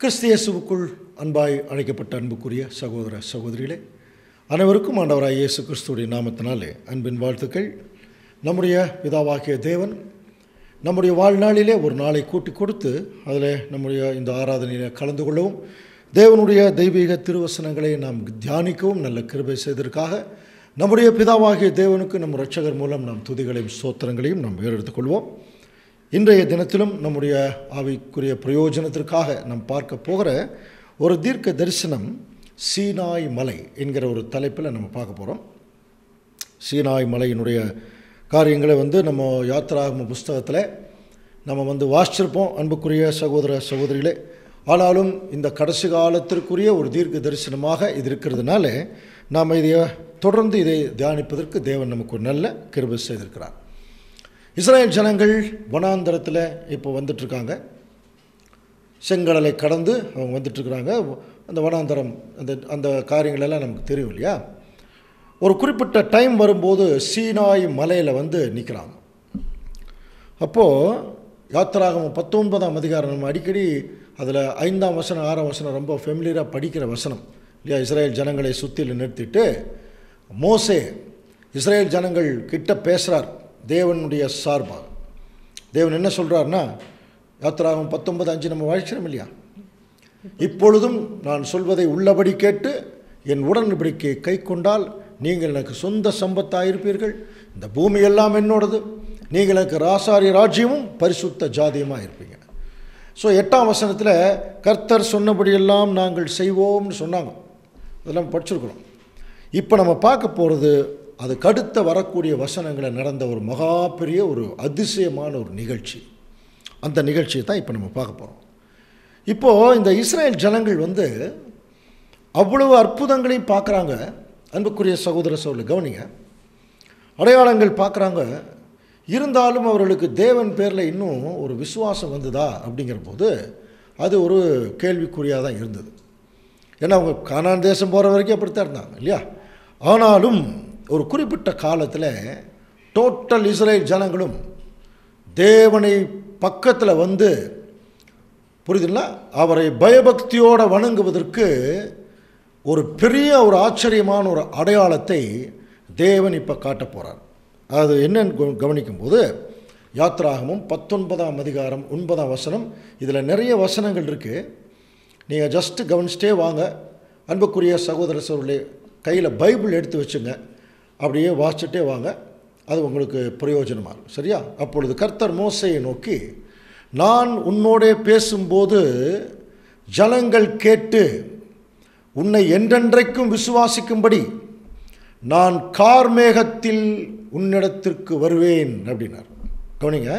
கிறிஸ்து இயேசுவுக்குள் அன்பாய் அழைக்கப்பட்ட அன்புக்குரிய சகோதர சகோதரிகளே அனைவருக்கும் ஆண்டவராய் இயேசு கிறிஸ்துடைய நாமத்தினாலே அன்பின் வாழ்த்துக்கள் நம்முடைய பிதாவாகிய தேவன் நம்முடைய வாழ்நாளிலே ஒரு நாளை கூட்டி கொடுத்து அதில் நம்முடைய இந்த ஆராதனையில் கலந்து கொள்ளவும் தேவனுடைய தெய்வீக திருவசனங்களை நாம் தியானிக்கவும் நல்ல கிருபை செய்ததற்காக நம்முடைய பிதாவாகிய தேவனுக்கு நம் இரட்சகர் மூலம் நாம் துதிகளையும் ஸ்தோத்திரங்களையும் நாம் ஏறெடுத்துக் கொள்வோம் இன்றைய தினத்திலும் நம்முடைய ஆவிக்குரிய பிரயோஜனத்திற்காக நாம் பார்க்க போகிற ஒரு தீர்க்க தரிசனம் சீனாய் மலை என்கிற ஒரு தலைப்பில் நம்ம பார்க்க போகிறோம் சீனாய் மலையினுடைய காரியங்களை வந்து நம்ம யாத்திராகம புஸ்தகத்தில் நம்ம வந்து வாசிச்சிருப்போம் அன்புக்குரிய சகோதர சகோதரிகளே ஆனாலும் இந்த கடைசி காலத்திற்குரிய ஒரு தீர்க்க தரிசனமாக இது இருக்கிறதுனால நாம் இதை தொடர்ந்து இதை தியானிப்பதற்கு தேவன் நமக்கு ஒரு நல்ல கிருபை செய்திருக்கிறார் இஸ்ரேல் ஜனங்கள் வனாந்தரத்தில் இப்போ வந்துட்டுருக்காங்க செங்கடலை கடந்து அவங்க வந்துட்டுருக்குறாங்க அந்த வனாந்தரம் அந்த அந்த காரியங்களெல்லாம் நமக்கு தெரியும் இல்லையா ஒரு குறிப்பிட்ட டைம் வரும்போது சீனாய் மலையில் வந்து நிற்கிறாங்க அப்போது யாத்திராகம் பத்தொன்பதாம் அதிகாரம் நம்ம அடிக்கடி அதில் ஐந்தாம் வசனம் ஆறாம் வசனம் ரொம்ப ஃபெமிலியராக படிக்கிற வசனம் இல்லையா இஸ்ரேல் ஜனங்களை சுற்றில் நிறுத்திட்டு மோசே இஸ்ரேல் ஜனங்கள் கிட்ட பேசுகிறார் தேவனுடைய சார்பாக தேவன் என்ன சொல்கிறார்னா யாத்திராகம் பத்தொன்பது அஞ்சு நம்ம வாழ்ச்சிரோம் இல்லையா இப்பொழுதும் நான் சொல்வதை உள்ளபடி கேட்டு என் உடன்படிக்கையை கை கொண்டால் நீங்கள் எனக்கு சொந்த சம்பத்தாக இருப்பீர்கள் இந்த பூமி எல்லாம் என்னோடது நீங்கள் எனக்கு ராசாரி ராஜ்யமும் பரிசுத்த ஜாதியமாக இருப்பீங்க ஸோ எட்டாம் வசனத்தில் கர்த்தர் சொன்னபடியெல்லாம் நாங்கள் செய்வோம்னு சொன்னாங்க அதெல்லாம் படிச்சிருக்கிறோம் இப்போ நம்ம பார்க்க போகிறது அதுக்கு அடுத்த வரக்கூடிய வசனங்களை நடந்த ஒரு மகா பெரிய ஒரு அதிசயமான ஒரு நிகழ்ச்சி அந்த நிகழ்ச்சியை தான் இப்போ நம்ம பார்க்க போகிறோம் இப்போது இந்த இஸ்ரேல் ஜனங்கள் வந்து அவ்வளவு அற்புதங்களையும் பார்க்குறாங்க அன்புக்குரிய சகோதர சோழ கவனிங்க அடையாளங்கள் பார்க்குறாங்க இருந்தாலும் அவர்களுக்கு தேவன் பேரில் இன்னும் ஒரு விசுவாசம் வந்ததா அப்படிங்கிற போது அது ஒரு கேள்விக்குறியாக தான் இருந்தது ஏன்னா அவங்க கானான் தேசம் போகிற வரைக்கும் அப்படித்தான் இருந்தாங்க இல்லையா ஆனாலும் ஒரு குறிப்பிட்ட காலத்தில் டோட்டல் இஸ்ரேல் ஜனங்களும் தேவனை பக்கத்தில் வந்து புரியுதுங்களா அவரை பயபக்தியோடு வணங்குவதற்கு ஒரு பெரிய ஒரு ஆச்சரியமான ஒரு அடையாளத்தை தேவன் இப்போ காட்ட போகிறார் அது என்னன்னு கவனிக்கும்போது யாத்ராகமும் பத்தொன்பதாம் அதிகாரம் ஒன்பதாம் வசனம் இதில் நிறைய வசனங்கள் இருக்குது நீங்கள் ஜஸ்ட்டு கவனிச்சிட்டே வாங்க அன்புக்குரிய சகோதர சோழர்களே கையில் பைபிள் எடுத்து வச்சுங்க அப்படியே வாசிச்சுட்டே வாங்க அது உங்களுக்கு பிரயோஜனமாக இருக்கும் சரியா அப்பொழுது கர்த்தர் மோசையை நோக்கி நான் உன்னோடே பேசும்போது ஜனங்கள் கேட்டு உன்னை என்றென்றைக்கும் விசுவாசிக்கும்படி நான் கார்மேகத்தில் உன்னிடத்திற்கு வருவேன் அப்படின்னார் கவனிங்க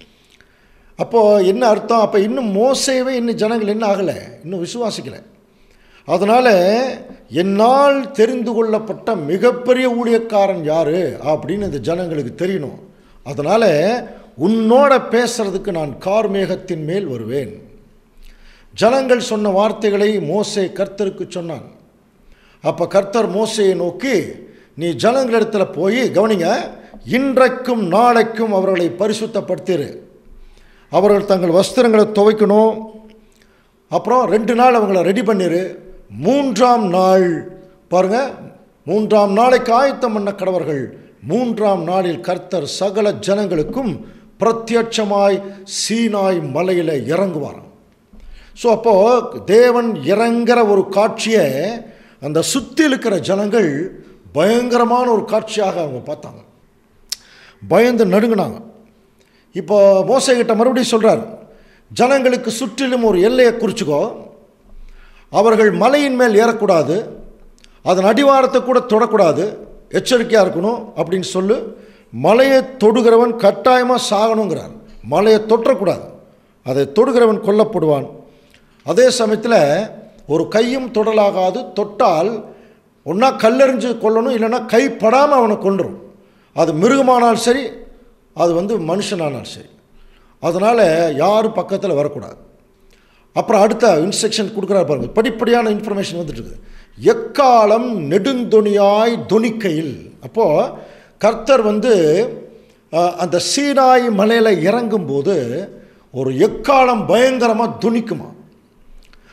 அப்போது என்ன அர்த்தம் அப்போ இன்னும் மோசையவே இன்னும் ஜனங்கள் என்ன ஆகலை இன்னும் விசுவாசிக்கலை அதனால் என்னால் தெரிந்து கொள்ளப்பட்ட மிகப்பெரிய ஊழியக்காரன் யார் அப்படின்னு இந்த ஜனங்களுக்கு தெரியணும் அதனால் உன்னோட பேசுறதுக்கு நான் கார்மேகத்தின் மேல் வருவேன் ஜனங்கள் சொன்ன வார்த்தைகளை மோசே கர்த்தருக்கு சொன்னான் அப்போ கர்த்தர் மோசையை நோக்கி நீ ஜனங்களிடத்தில் போய் கவனிங்க இன்றைக்கும் நாளைக்கும் அவர்களை பரிசுத்தப்படுத்திடு அவர்கள் தங்கள் வஸ்திரங்களை துவைக்கணும் அப்புறம் ரெண்டு நாள் அவங்கள ரெடி பண்ணிடு மூன்றாம் நாள் பாருங்கள் மூன்றாம் நாளைக்கு ஆயத்தம் பண்ண கடவர்கள் மூன்றாம் நாளில் கர்த்தர் சகல ஜனங்களுக்கும் பிரத்யட்சமாய் சீனாய் மலையில் இறங்குவார் ஸோ அப்போது தேவன் இறங்குற ஒரு காட்சியை அந்த சுற்றி இருக்கிற ஜனங்கள் பயங்கரமான ஒரு காட்சியாக அவங்க பார்த்தாங்க பயந்து நடுங்கினாங்க இப்போ மோசைகிட்ட மறுபடியும் சொல்கிறார் ஜனங்களுக்கு சுற்றிலும் ஒரு எல்லையை குறிச்சிக்கோ அவர்கள் மலையின் மேல் ஏறக்கூடாது அதன் அடிவாரத்தை கூட தொடக்கூடாது எச்சரிக்கையாக இருக்கணும் அப்படின்னு சொல்லு மலையை தொடுகிறவன் கட்டாயமாக சாகணுங்கிறார் மலையை தொற்றக்கூடாது அதை தொடுகிறவன் கொல்லப்படுவான் அதே சமயத்தில் ஒரு கையும் தொடலாகாது தொட்டால் ஒன்றா கல்லெறிஞ்சு கொல்லணும் இல்லைன்னா கைப்படாமல் அவனை கொண்டுரும் அது மிருகமானால் சரி அது வந்து மனுஷனானால் சரி அதனால் யாரும் பக்கத்தில் வரக்கூடாது அப்புறம் அடுத்த இன்ஸ்ட்ரக்ஷன் கொடுக்குறாரு பாருங்க படிப்படியான இன்ஃபர்மேஷன் வந்துட்டுருக்குது எக்காலம் நெடுந்தொனியாய் தொனிக்கையில் அப்போது கர்த்தர் வந்து அந்த சீனாய் மலையில் இறங்கும்போது ஒரு எக்காலம் பயங்கரமாக துணிக்குமா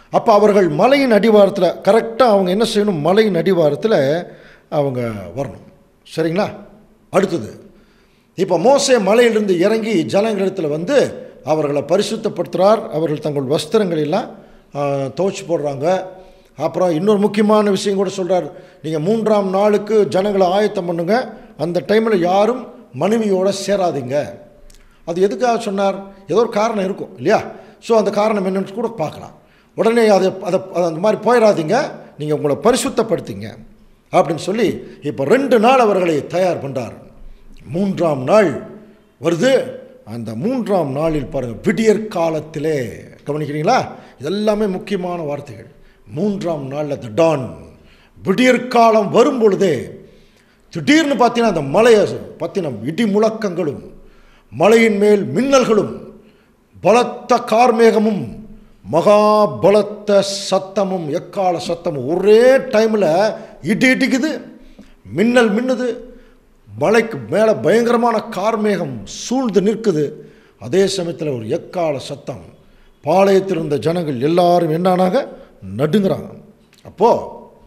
அப்போ அவர்கள் மலையின் அடிவாரத்தில் கரெக்டாக அவங்க என்ன செய்யணும் மலையின் அடிவாரத்தில் அவங்க வரணும் சரிங்களா அடுத்தது இப்போ மோசே மலையிலிருந்து இறங்கி ஜனங்களிடத்தில் வந்து அவர்களை பரிசுத்தப்படுத்துகிறார் அவர்கள் தங்கள் வஸ்திரங்கள் எல்லாம் துவைச்சி போடுறாங்க அப்புறம் இன்னொரு முக்கியமான விஷயம் கூட சொல்கிறார் நீங்கள் மூன்றாம் நாளுக்கு ஜனங்களை ஆயத்தம் பண்ணுங்க அந்த டைமில் யாரும் மனைவியோட சேராதீங்க அது எதுக்காக சொன்னார் ஏதோ ஒரு காரணம் இருக்கும் இல்லையா ஸோ அந்த காரணம் என்னன்னு கூட பார்க்கலாம் உடனே அதை அதை அதை அந்த மாதிரி போயிடாதீங்க நீங்கள் உங்களை பரிசுத்தப்படுத்திங்க அப்படின்னு சொல்லி இப்போ ரெண்டு நாள் அவர்களை தயார் பண்ணுறார் மூன்றாம் நாள் வருது அந்த மூன்றாம் நாளில் பாருங்கள் விடியற் காலத்திலே கவனிக்கிறீங்களா இதெல்லாமே முக்கியமான வார்த்தைகள் மூன்றாம் நாளில் த டான் விடியற் காலம் வரும் பொழுதே திடீர்னு பார்த்தீங்கன்னா அந்த மலையை பற்றின இடி முழக்கங்களும் மலையின் மேல் மின்னல்களும் பலத்த கார்மேகமும் மகா பலத்த சத்தமும் எக்கால சத்தமும் ஒரே டைமில் இடி இடிக்குது மின்னல் மின்னுது மலைக்கு மேலே பயங்கரமான கார்மேகம் சூழ்ந்து நிற்குது அதே சமயத்தில் ஒரு எக்கால சத்தம் பாளையத்தில் இருந்த ஜனங்கள் எல்லாரும் என்னானாங்க நடுங்கிறாங்க அப்போது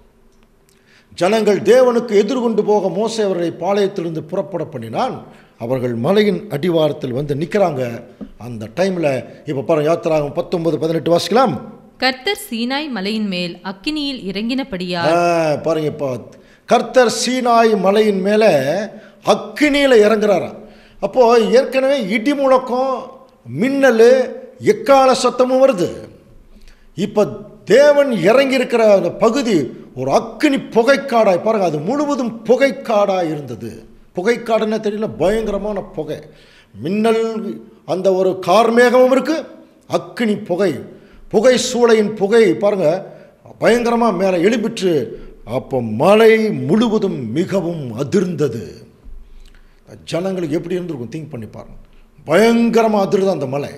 ஜனங்கள் தேவனுக்கு எதிர்கொண்டு போக மோசே அவர்களை பாளையத்திலிருந்து புறப்பட பண்ணினான் அவர்கள் மலையின் அடிவாரத்தில் வந்து நிற்கிறாங்க அந்த டைமில் இப்போ பாருங்க யாத்திராகும் பத்தொன்பது பதினெட்டு வாசிக்கலாம் கர்த்தர் சீனாய் மலையின் மேல் அக்கினியில் இறங்கினபடியா ஆ, பாருங்க இப்போ கர்த்தர் சீனாய் மலையின் மேலே அக்கினியில் இறங்குறாராம் அப்போது ஏற்கனவே இடி முழக்கம் மின்னல் எக்கால சத்தமும் வருது இப்போ தேவன் இறங்கி இருக்கிற அந்த பகுதி ஒரு அக்கினி புகைக்காடாய் பாருங்க அது முழுவதும் புகைக்காடாய் இருந்தது புகைக்காடுன்னு தெரியல பயங்கரமான புகை மின்னல் அந்த ஒரு கார்மேகமும் இருக்கு அக்கினி புகை புகை சூளையின் புகை பாருங்க பயங்கரமாக மேலே எழுப்பிற்று அப்போ மலை முழுவதும் மிகவும் அதிர்ந்தது ஜனங்களுக்கு எப்படி இருந்திருக்கும் திங்க் பண்ணி பாருங்க பயங்கரமாக அதிருது அந்த மலை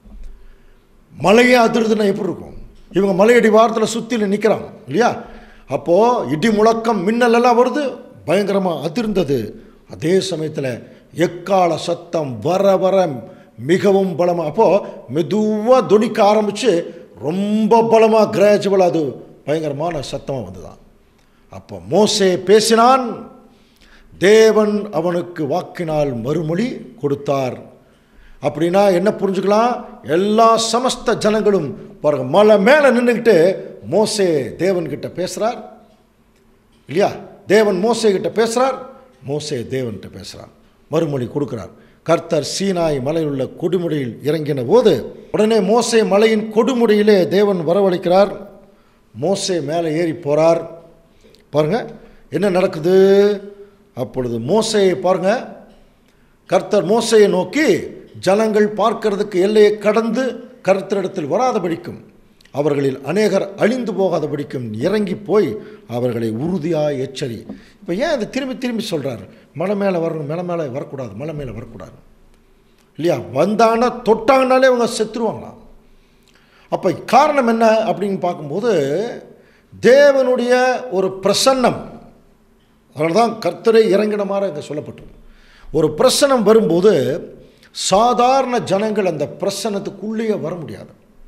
மலையே அதிருதுன்னா எப்படி இருக்கும் இவங்க மலையடி வாரத்தில் சுற்றில நிற்கிறாங்க இல்லையா அப்போது இடி முழக்கம் மின்னல் எல்லாம் வருது பயங்கரமாக அதிர்ந்தது அதே சமயத்தில் எக்கால சத்தம் வர வர மிகவும் பலமாக அப்போது மெதுவாக துணிக்க ஆரம்பித்து ரொம்ப பலமாக கிராஜுவலாக அது பயங்கரமான சத்தமாக வந்துதான் அப்போ மோசே பேசினான் தேவன் அவனுக்கு வாக்கினால் மறுமொழி கொடுத்தார் அப்படின்னா என்ன புரிஞ்சுக்கலாம் எல்லா சமஸ்த ஜனங்களும் பாருங்க மலை மேலே நின்றுக்கிட்டு மோசே தேவன்கிட்ட பேசுகிறார் இல்லையா தேவன் மோசே கிட்ட பேசுகிறார் மோசே தேவன்கிட்ட பேசுகிறார் மறுமொழி கொடுக்கிறார் கர்த்தர் சீனாய் மலையுள்ள கொடுமுடியில் இறங்கின போது உடனே மோசே மலையின் கொடுமுடியிலே தேவன் வரவழைக்கிறார் மோசே மேலே ஏறி போகிறார் பாருங்க என்ன நடக்குது அப்பொழுது மோசையை பாருங்க கர்த்தர் மோசையை நோக்கி ஜனங்கள் பார்க்கிறதுக்கு எல்லையை கடந்து கர்த்தரிடத்தில் வராதபடிக்கும் அவர்களில் அநேகர் அழிந்து போகாதபடிக்கும் இறங்கி போய் அவர்களை உறுதியாக எச்சரி இப்போ ஏன் அதை திரும்பி திரும்பி சொல்கிறார் மலை மேலே வரணும் மலை மேலே வரக்கூடாது மலை மேலே வரக்கூடாது இல்லையா வந்தாங்கன்னா தொட்டாங்கனாலே அவங்க செத்துருவாங்களாம் அப்போ காரணம் என்ன அப்படின்னு பார்க்கும்போது தேவனுடைய ஒரு பிரசன்னம் அதனால தான் கர்த்தரை இறங்கின மாதிரி அங்கே சொல்லப்பட்டிருக்கு ஒரு பிரசனம் வரும்போது சாதாரண ஜனங்கள் அந்த பிரசன்னத்துக்குள்ளேயே வர முடியாது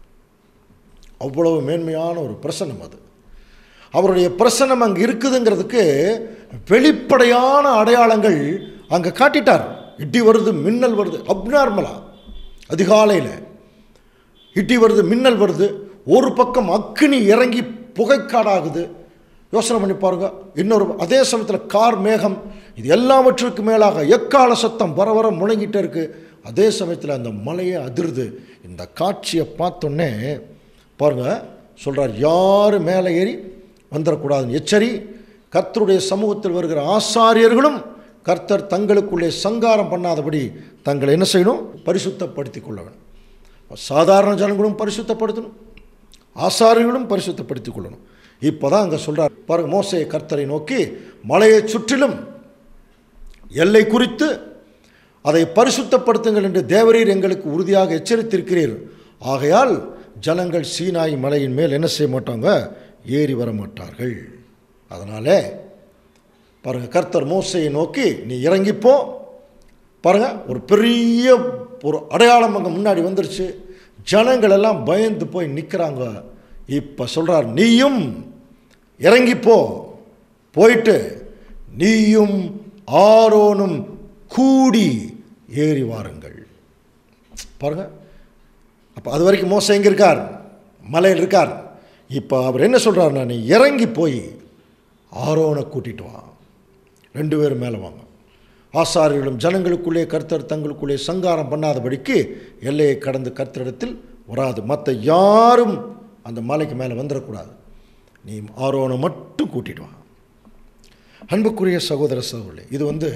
அவ்வளவு மேன்மையான ஒரு பிரசன்னம் அது அவருடைய பிரசன்னம் அங்கே இருக்குதுங்கிறதுக்கு வெளிப்படையான அடையாளங்கள் அங்கே காட்டிட்டார் இடி வருது மின்னல் வருது அப்நார்மலாக அதிகாலையில் இடி வருது மின்னல் வருது ஒரு பக்கம் அக்கினி இறங்கி புகைக்காடாகுது யோசனை பண்ணி பாருங்க இன்னொரு அதே சமயத்தில் கார் மேகம் இது எல்லாவற்றுக்கு மேலாக எக்கால சத்தம் வர வர முழங்கிட்டே இருக்கு அதே சமயத்தில் அந்த மலையே அதிருது இந்த காட்சியை பார்த்தோன்னே பாருங்க சொல்றார் யாரும் மேலே ஏறி வந்துடக்கூடாதுன்னு எச்சரி கர்த்தருடைய சமூகத்தில் வருகிற ஆசாரியர்களும் கர்த்தர் தங்களுக்குள்ளே சங்காரம் பண்ணாதபடி தங்களை என்ன செய்யணும் பரிசுத்தப்படுத்திக் கொள்ள வேண்டும் சாதாரண ஜனங்களும் பரிசுத்தப்படுத்தணும் ஆசாரியர்களும் பரிசுத்தப்படுத்திக் கொள்ளணும் இப்போ தான் அங்கே சொல்கிறார் பாருங்க மோசே கர்த்தரை நோக்கி மலையை சுற்றிலும் எல்லை குறித்து அதை பரிசுத்தப்படுத்துங்கள் என்று தேவரீர் எங்களுக்கு உறுதியாக எச்சரித்திருக்கிறீர் ஆகையால் ஜனங்கள் சீனாய் மலையின் மேல் என்ன செய்ய மாட்டாங்க ஏறி வர மாட்டார்கள் அதனாலே பாருங்க கர்த்தர் மோசையை நோக்கி நீ இறங்கிப்போ பாருங்க ஒரு பெரிய ஒரு அடையாளம் அங்கே முன்னாடி வந்துருச்சு ஜனங்கள் எல்லாம் பயந்து போய் நிற்கிறாங்க இப்போ சொல்கிறார் நீயும் இறங்கி போ போயிட்டு நீயும் ஆரோனும் கூடி ஏறி வாருங்கள் பாருங்க அப்போ அது வரைக்கும் மோசம் எங்கே இருக்கார் மலையில் இருக்கார் இப்போ அவர் என்ன சொல்கிறாருன்னா நீ இறங்கி போய் ஆரோனை கூட்டிட்டு வா ரெண்டு பேரும் மேலே வாங்க ஆசாரியர்களும் ஜனங்களுக்குள்ளே கர்த்தர் தங்களுக்குள்ளே சங்காரம் பண்ணாதபடிக்கு எல்லையை கடந்து கர்த்தரிடத்தில் வராது மற்ற யாரும் அந்த மலைக்கு மேலே வந்துடக்கூடாது நீ ஆரோனை மட்டும் கூட்டிட்டு வா அன்புக்குரிய சகோதர சகோதரி இது வந்து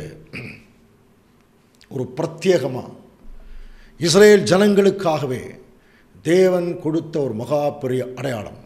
ஒரு பிரத்யேகமாக இஸ்ரேல் ஜனங்களுக்காகவே தேவன் கொடுத்த ஒரு மகா பெரிய அடையாளம்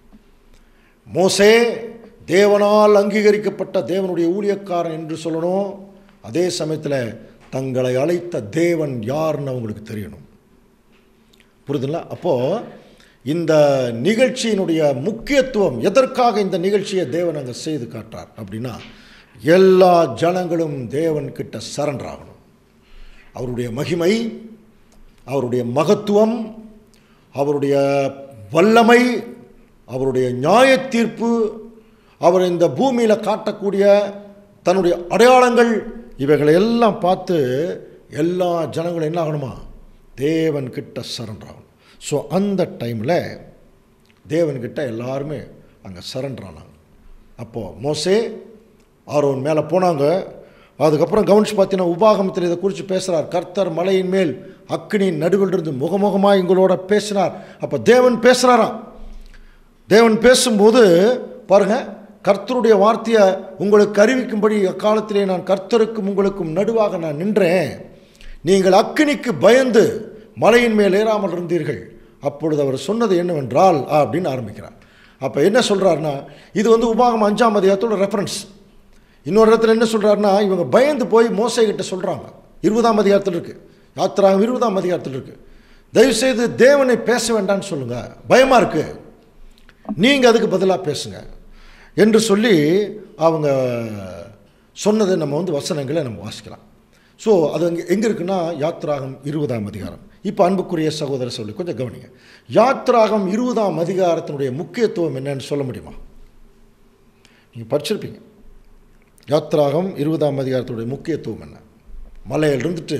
மோசே தேவனால் அங்கீகரிக்கப்பட்ட தேவனுடைய ஊழியக்காரன் என்று சொல்லணும் அதே சமயத்தில் தங்களை அழைத்த தேவன் யாருன்னு அவங்களுக்கு தெரியணும் புரியுதுங்களா அப்போது இந்த நிகழ்ச்சியினுடைய முக்கியத்துவம் எதற்காக இந்த நிகழ்ச்சியை தேவன் அங்கே செய்து காட்டார் அப்படின்னா எல்லா ஜனங்களும் தேவன் கிட்ட சரண்டர் ஆகணும் அவருடைய மகிமை அவருடைய மகத்துவம் அவருடைய வல்லமை அவருடைய நியாய தீர்ப்பு அவர் இந்த பூமியில் காட்டக்கூடிய தன்னுடைய அடையாளங்கள் இவைகளை எல்லாம் பார்த்து எல்லா ஜனங்களும் என்ன ஆகணுமா தேவன் கிட்ட சரண்டர் ஆகணும் ஸோ அந்த டைமில் தேவன்கிட்ட எல்லாருமே அங்கே சரண்டர் ஆனாங்க அப்போது மோசே ஆரோன் மேலே போனாங்க அதுக்கப்புறம் கவனிச்சு பார்த்தீங்கன்னா உபாகமத்தில் இதை குறித்து பேசுகிறார் கர்த்தர் மலையின் மேல் அக்னியின் நடுவில் இருந்து முகமுகமாக எங்களோட பேசினார் அப்போ தேவன் பேசுகிறாராம் தேவன் பேசும்போது பாருங்க கர்த்தருடைய வார்த்தையை உங்களுக்கு அறிவிக்கும்படி அக்காலத்திலே நான் கர்த்தருக்கும் உங்களுக்கும் நடுவாக நான் நின்றேன் நீங்கள் அக்கினிக்கு பயந்து மலையின் மேல் ஏறாமல் இருந்தீர்கள் அப்பொழுது அவர் சொன்னது என்னவென்றால் அப்படின்னு ஆரம்பிக்கிறார் அப்போ என்ன சொல்கிறாருன்னா இது வந்து உபாகம் அஞ்சாம் அதிகாரத்தோட ரெஃபரன்ஸ் இன்னொரு இடத்துல என்ன சொல்கிறாருன்னா இவங்க பயந்து போய் மோசை கிட்ட சொல்கிறாங்க இருபதாம் அதிகாரத்தில் இருக்குது யாத்திராகம் இருபதாம் அதிகாரத்தில் இருக்குது தயவுசெய்து தேவனை பேச வேண்டாம்னு சொல்லுங்கள் பயமாக இருக்குது நீங்கள் அதுக்கு பதிலாக பேசுங்க என்று சொல்லி அவங்க சொன்னதை நம்ம வந்து வசனங்களை நம்ம வாசிக்கலாம் ஸோ அது அங்கே எங்கே இருக்குன்னா யாத்ராகம் இருபதாம் அதிகாரம் இப்போ அன்புக்குரிய சகோதர சொல்லி கொஞ்சம் கவனிங்க யாத்ராகம் இருபதாம் அதிகாரத்தினுடைய முக்கியத்துவம் என்னன்னு சொல்ல முடியுமா நீங்கள் படிச்சிருப்பீங்க யாத்ராகம் இருபதாம் அதிகாரத்துடைய முக்கியத்துவம் என்ன மலையில் இருந்துட்டு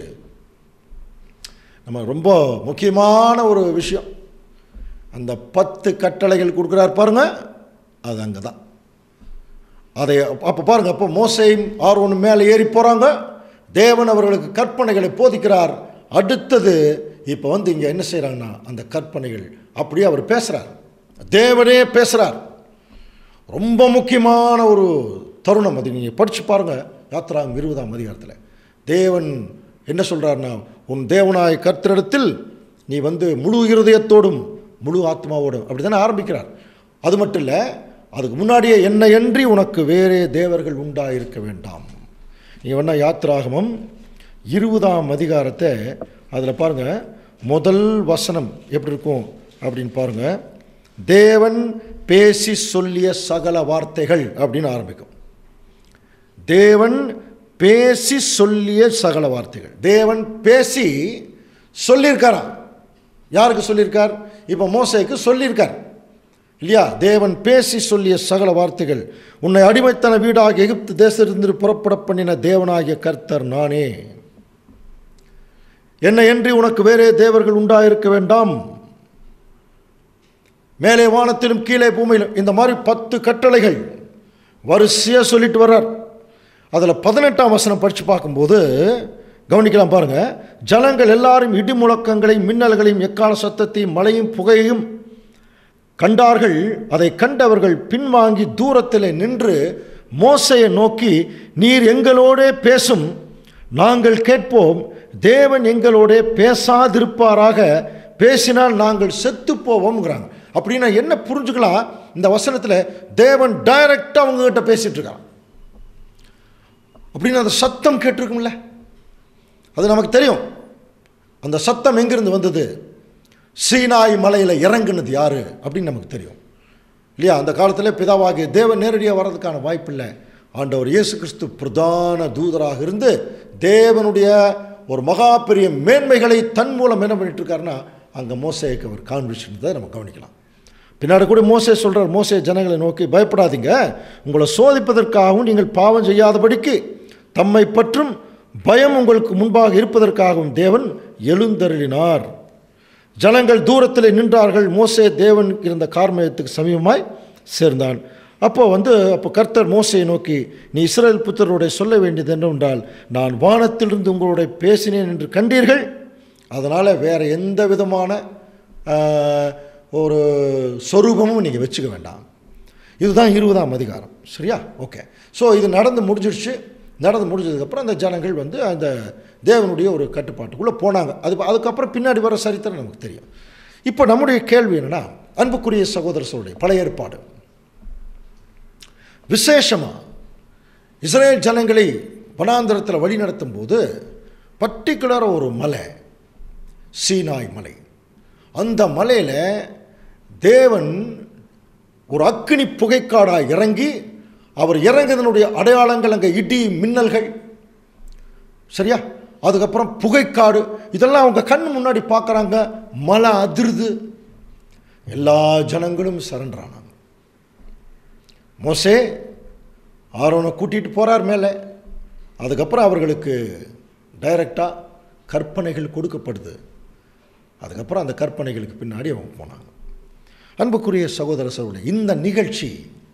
நம்ம ரொம்ப முக்கியமான ஒரு விஷயம் அந்த பத்து கட்டளைகள் கொடுக்குறார் பாருங்க அது அங்கே தான் அதை அப்போ பாருங்க அப்போ மோசையும் ஆர்வனும் மேலே ஏறி போகிறாங்க தேவன் அவர்களுக்கு கற்பனைகளை போதிக்கிறார் அடுத்தது இப்போ வந்து இங்கே என்ன செய்கிறாங்கன்னா அந்த கற்பனைகள் அப்படியே அவர் பேசுகிறார் தேவனே பேசுகிறார் ரொம்ப முக்கியமான ஒரு தருணம் அது நீங்கள் படித்து பாருங்கள் யாத்திராகம் இருபதாம் அதிகாரத்தில் தேவன் என்ன சொல்கிறாருன்னா உன் தேவனாய் கர்த்தரிடத்தில் நீ வந்து முழு இருதயத்தோடும் முழு ஆத்மாவோடும் அப்படி தானே ஆரம்பிக்கிறார் அது மட்டும் இல்லை அதுக்கு முன்னாடியே என்னை அன்றி உனக்கு வேறே தேவர்கள் உண்டாயிருக்க வேண்டாம் நீங்கள் வேணால் யாத்திராகமம் இருபதாம் அதிகாரத்தை அதில் பாருங்கள் முதல் வசனம் எப்படி இருக்கும் அப்படின்னு பாருங்கள் தேவன் பேசி சொல்லிய சகல வார்த்தைகள் அப்படின்னு ஆரம்பிக்கும் தேவன் பேசி சொல்லிய சகல வார்த்தைகள் தேவன் பேசி சொல்லியிருக்காராம் யாருக்கு சொல்லியிருக்கார் இப்போ மோசைக்கு சொல்லியிருக்கார் இல்லையா தேவன் பேசி சொல்லிய சகல வார்த்தைகள் உன்னை அடிமைத்தன வீடாக எகிப்து தேசத்திலிருந்து புறப்பட பண்ணின தேவனாகிய கர்த்தர் நானே என்னை என்று உனக்கு வேறே தேவர்கள் உண்டாயிருக்க வேண்டாம் மேலே வானத்திலும் கீழே பூமியிலும் இந்த மாதிரி பத்து கட்டளைகள் வரிசையாக சொல்லிட்டு வர்றார் அதில் பதினெட்டாம் வசனம் படித்து பார்க்கும்போது கவனிக்கலாம் பாருங்கள் ஜனங்கள் எல்லாரும் இடி முழக்கங்களையும் மின்னல்களையும் எக்கால சத்தத்தையும் மழையும் புகையையும் கண்டார்கள் அதை கண்டவர்கள் பின்வாங்கி தூரத்தில் நின்று மோசையை நோக்கி நீர் எங்களோடே பேசும் நாங்கள் கேட்போம் தேவன் எங்களோடே பேசாதிருப்பாராக பேசினால் நாங்கள் செத்து போவோம்ங்கிறாங்க அப்படின்னா என்ன புரிஞ்சுக்கலாம் இந்த வசனத்தில் தேவன் டைரக்டாக அவங்ககிட்ட பேசிகிட்டு இருக்கான் அப்படின்னு அந்த சத்தம் கேட்டிருக்கும்ல அது நமக்கு தெரியும் அந்த சத்தம் எங்கிருந்து வந்தது சீனாய் மலையில் இறங்குனது யார் அப்படின்னு நமக்கு தெரியும் இல்லையா அந்த காலத்தில் பிதாவாகிய தேவன் நேரடியாக வர்றதுக்கான வாய்ப்பு இல்லை ஆண்டவர் இயேசு கிறிஸ்து பிரதான தூதராக இருந்து தேவனுடைய ஒரு மகா பெரிய மேன்மைகளை தன் மூலம் என்ன பண்ணிட்டு இருக்காருன்னா அங்கே மோசைக்கு அவர் காண்பிச்சுன்றதை நம்ம கவனிக்கலாம் பின்னாடி கூட மோசே சொல்கிறார் மோசே ஜனங்களை நோக்கி பயப்படாதீங்க உங்களை சோதிப்பதற்காகவும் நீங்கள் பாவம் செய்யாதபடிக்கு தம்மை பற்றும் பயம் உங்களுக்கு முன்பாக இருப்பதற்காகவும் தேவன் எழுந்தருளினார் ஜனங்கள் தூரத்தில் நின்றார்கள் மோசே தேவன் இருந்த கார்மேகத்துக்கு சமீபமாய் சேர்ந்தான் அப்போ வந்து அப்போ கர்த்தர் மோசையை நோக்கி நீ இஸ்ரேல் புத்தருடைய சொல்ல வேண்டியது என்னவென்றால் நான் வானத்திலிருந்து உங்களுடைய பேசினேன் என்று கண்டீர்கள் அதனால் வேறு எந்த விதமான ஆஹ், ஒரு சொரூபமும் நீங்கள் வச்சுக்க வேண்டாம் இதுதான் இருபதாம் அதிகாரம் சரியா ஓகே ஸோ இது நடந்து முடிஞ்சிடுச்சு நடந்து முடிஞ்சதுக்கப்புறம் அந்த ஜனங்கள் வந்து அந்த தேவனுடைய ஒரு கட்டுப்பாட்டுக்குள்ளே போனாங்க அது அதுக்கப்புறம் பின்னாடி வர சரித்திரம் நமக்கு தெரியும் இப்போ நம்முடைய கேள்வி என்னென்னா அன்புக்குரிய சகோதர சொல்லுடைய பழைய ஏற்பாடு விசேஷமாக இஸ்ரேல் ஜனங்களை வனாந்திரத்தில் வழி நடத்தும் போது பர்டிகுலராக ஒரு மலை சீனாய் மலை அந்த மலையில் தேவன் ஒரு அக்கினி புகைக்காடாக இறங்கி அவர் இறங்குதனுடைய அடையாளங்கள் அங்கே இடி மின்னல்கள் சரியா அதுக்கப்புறம் புகைக்காடு இதெல்லாம் அவங்க கண் முன்னாடி பார்க்குறாங்க மலை அதிருது எல்லா ஜனங்களும் சரண்டரானாங்க மோசே ஆரோனை கூட்டிகிட்டு போகிறார் மேலே அதுக்கப்புறம் அவர்களுக்கு டைரக்டாக கற்பனைகள் கொடுக்கப்படுது அதுக்கப்புறம் அந்த கற்பனைகளுக்கு பின்னாடி அவங்க போனாங்க அன்புக்குரிய சகோதர சகோதரி இந்த நிகழ்ச்சி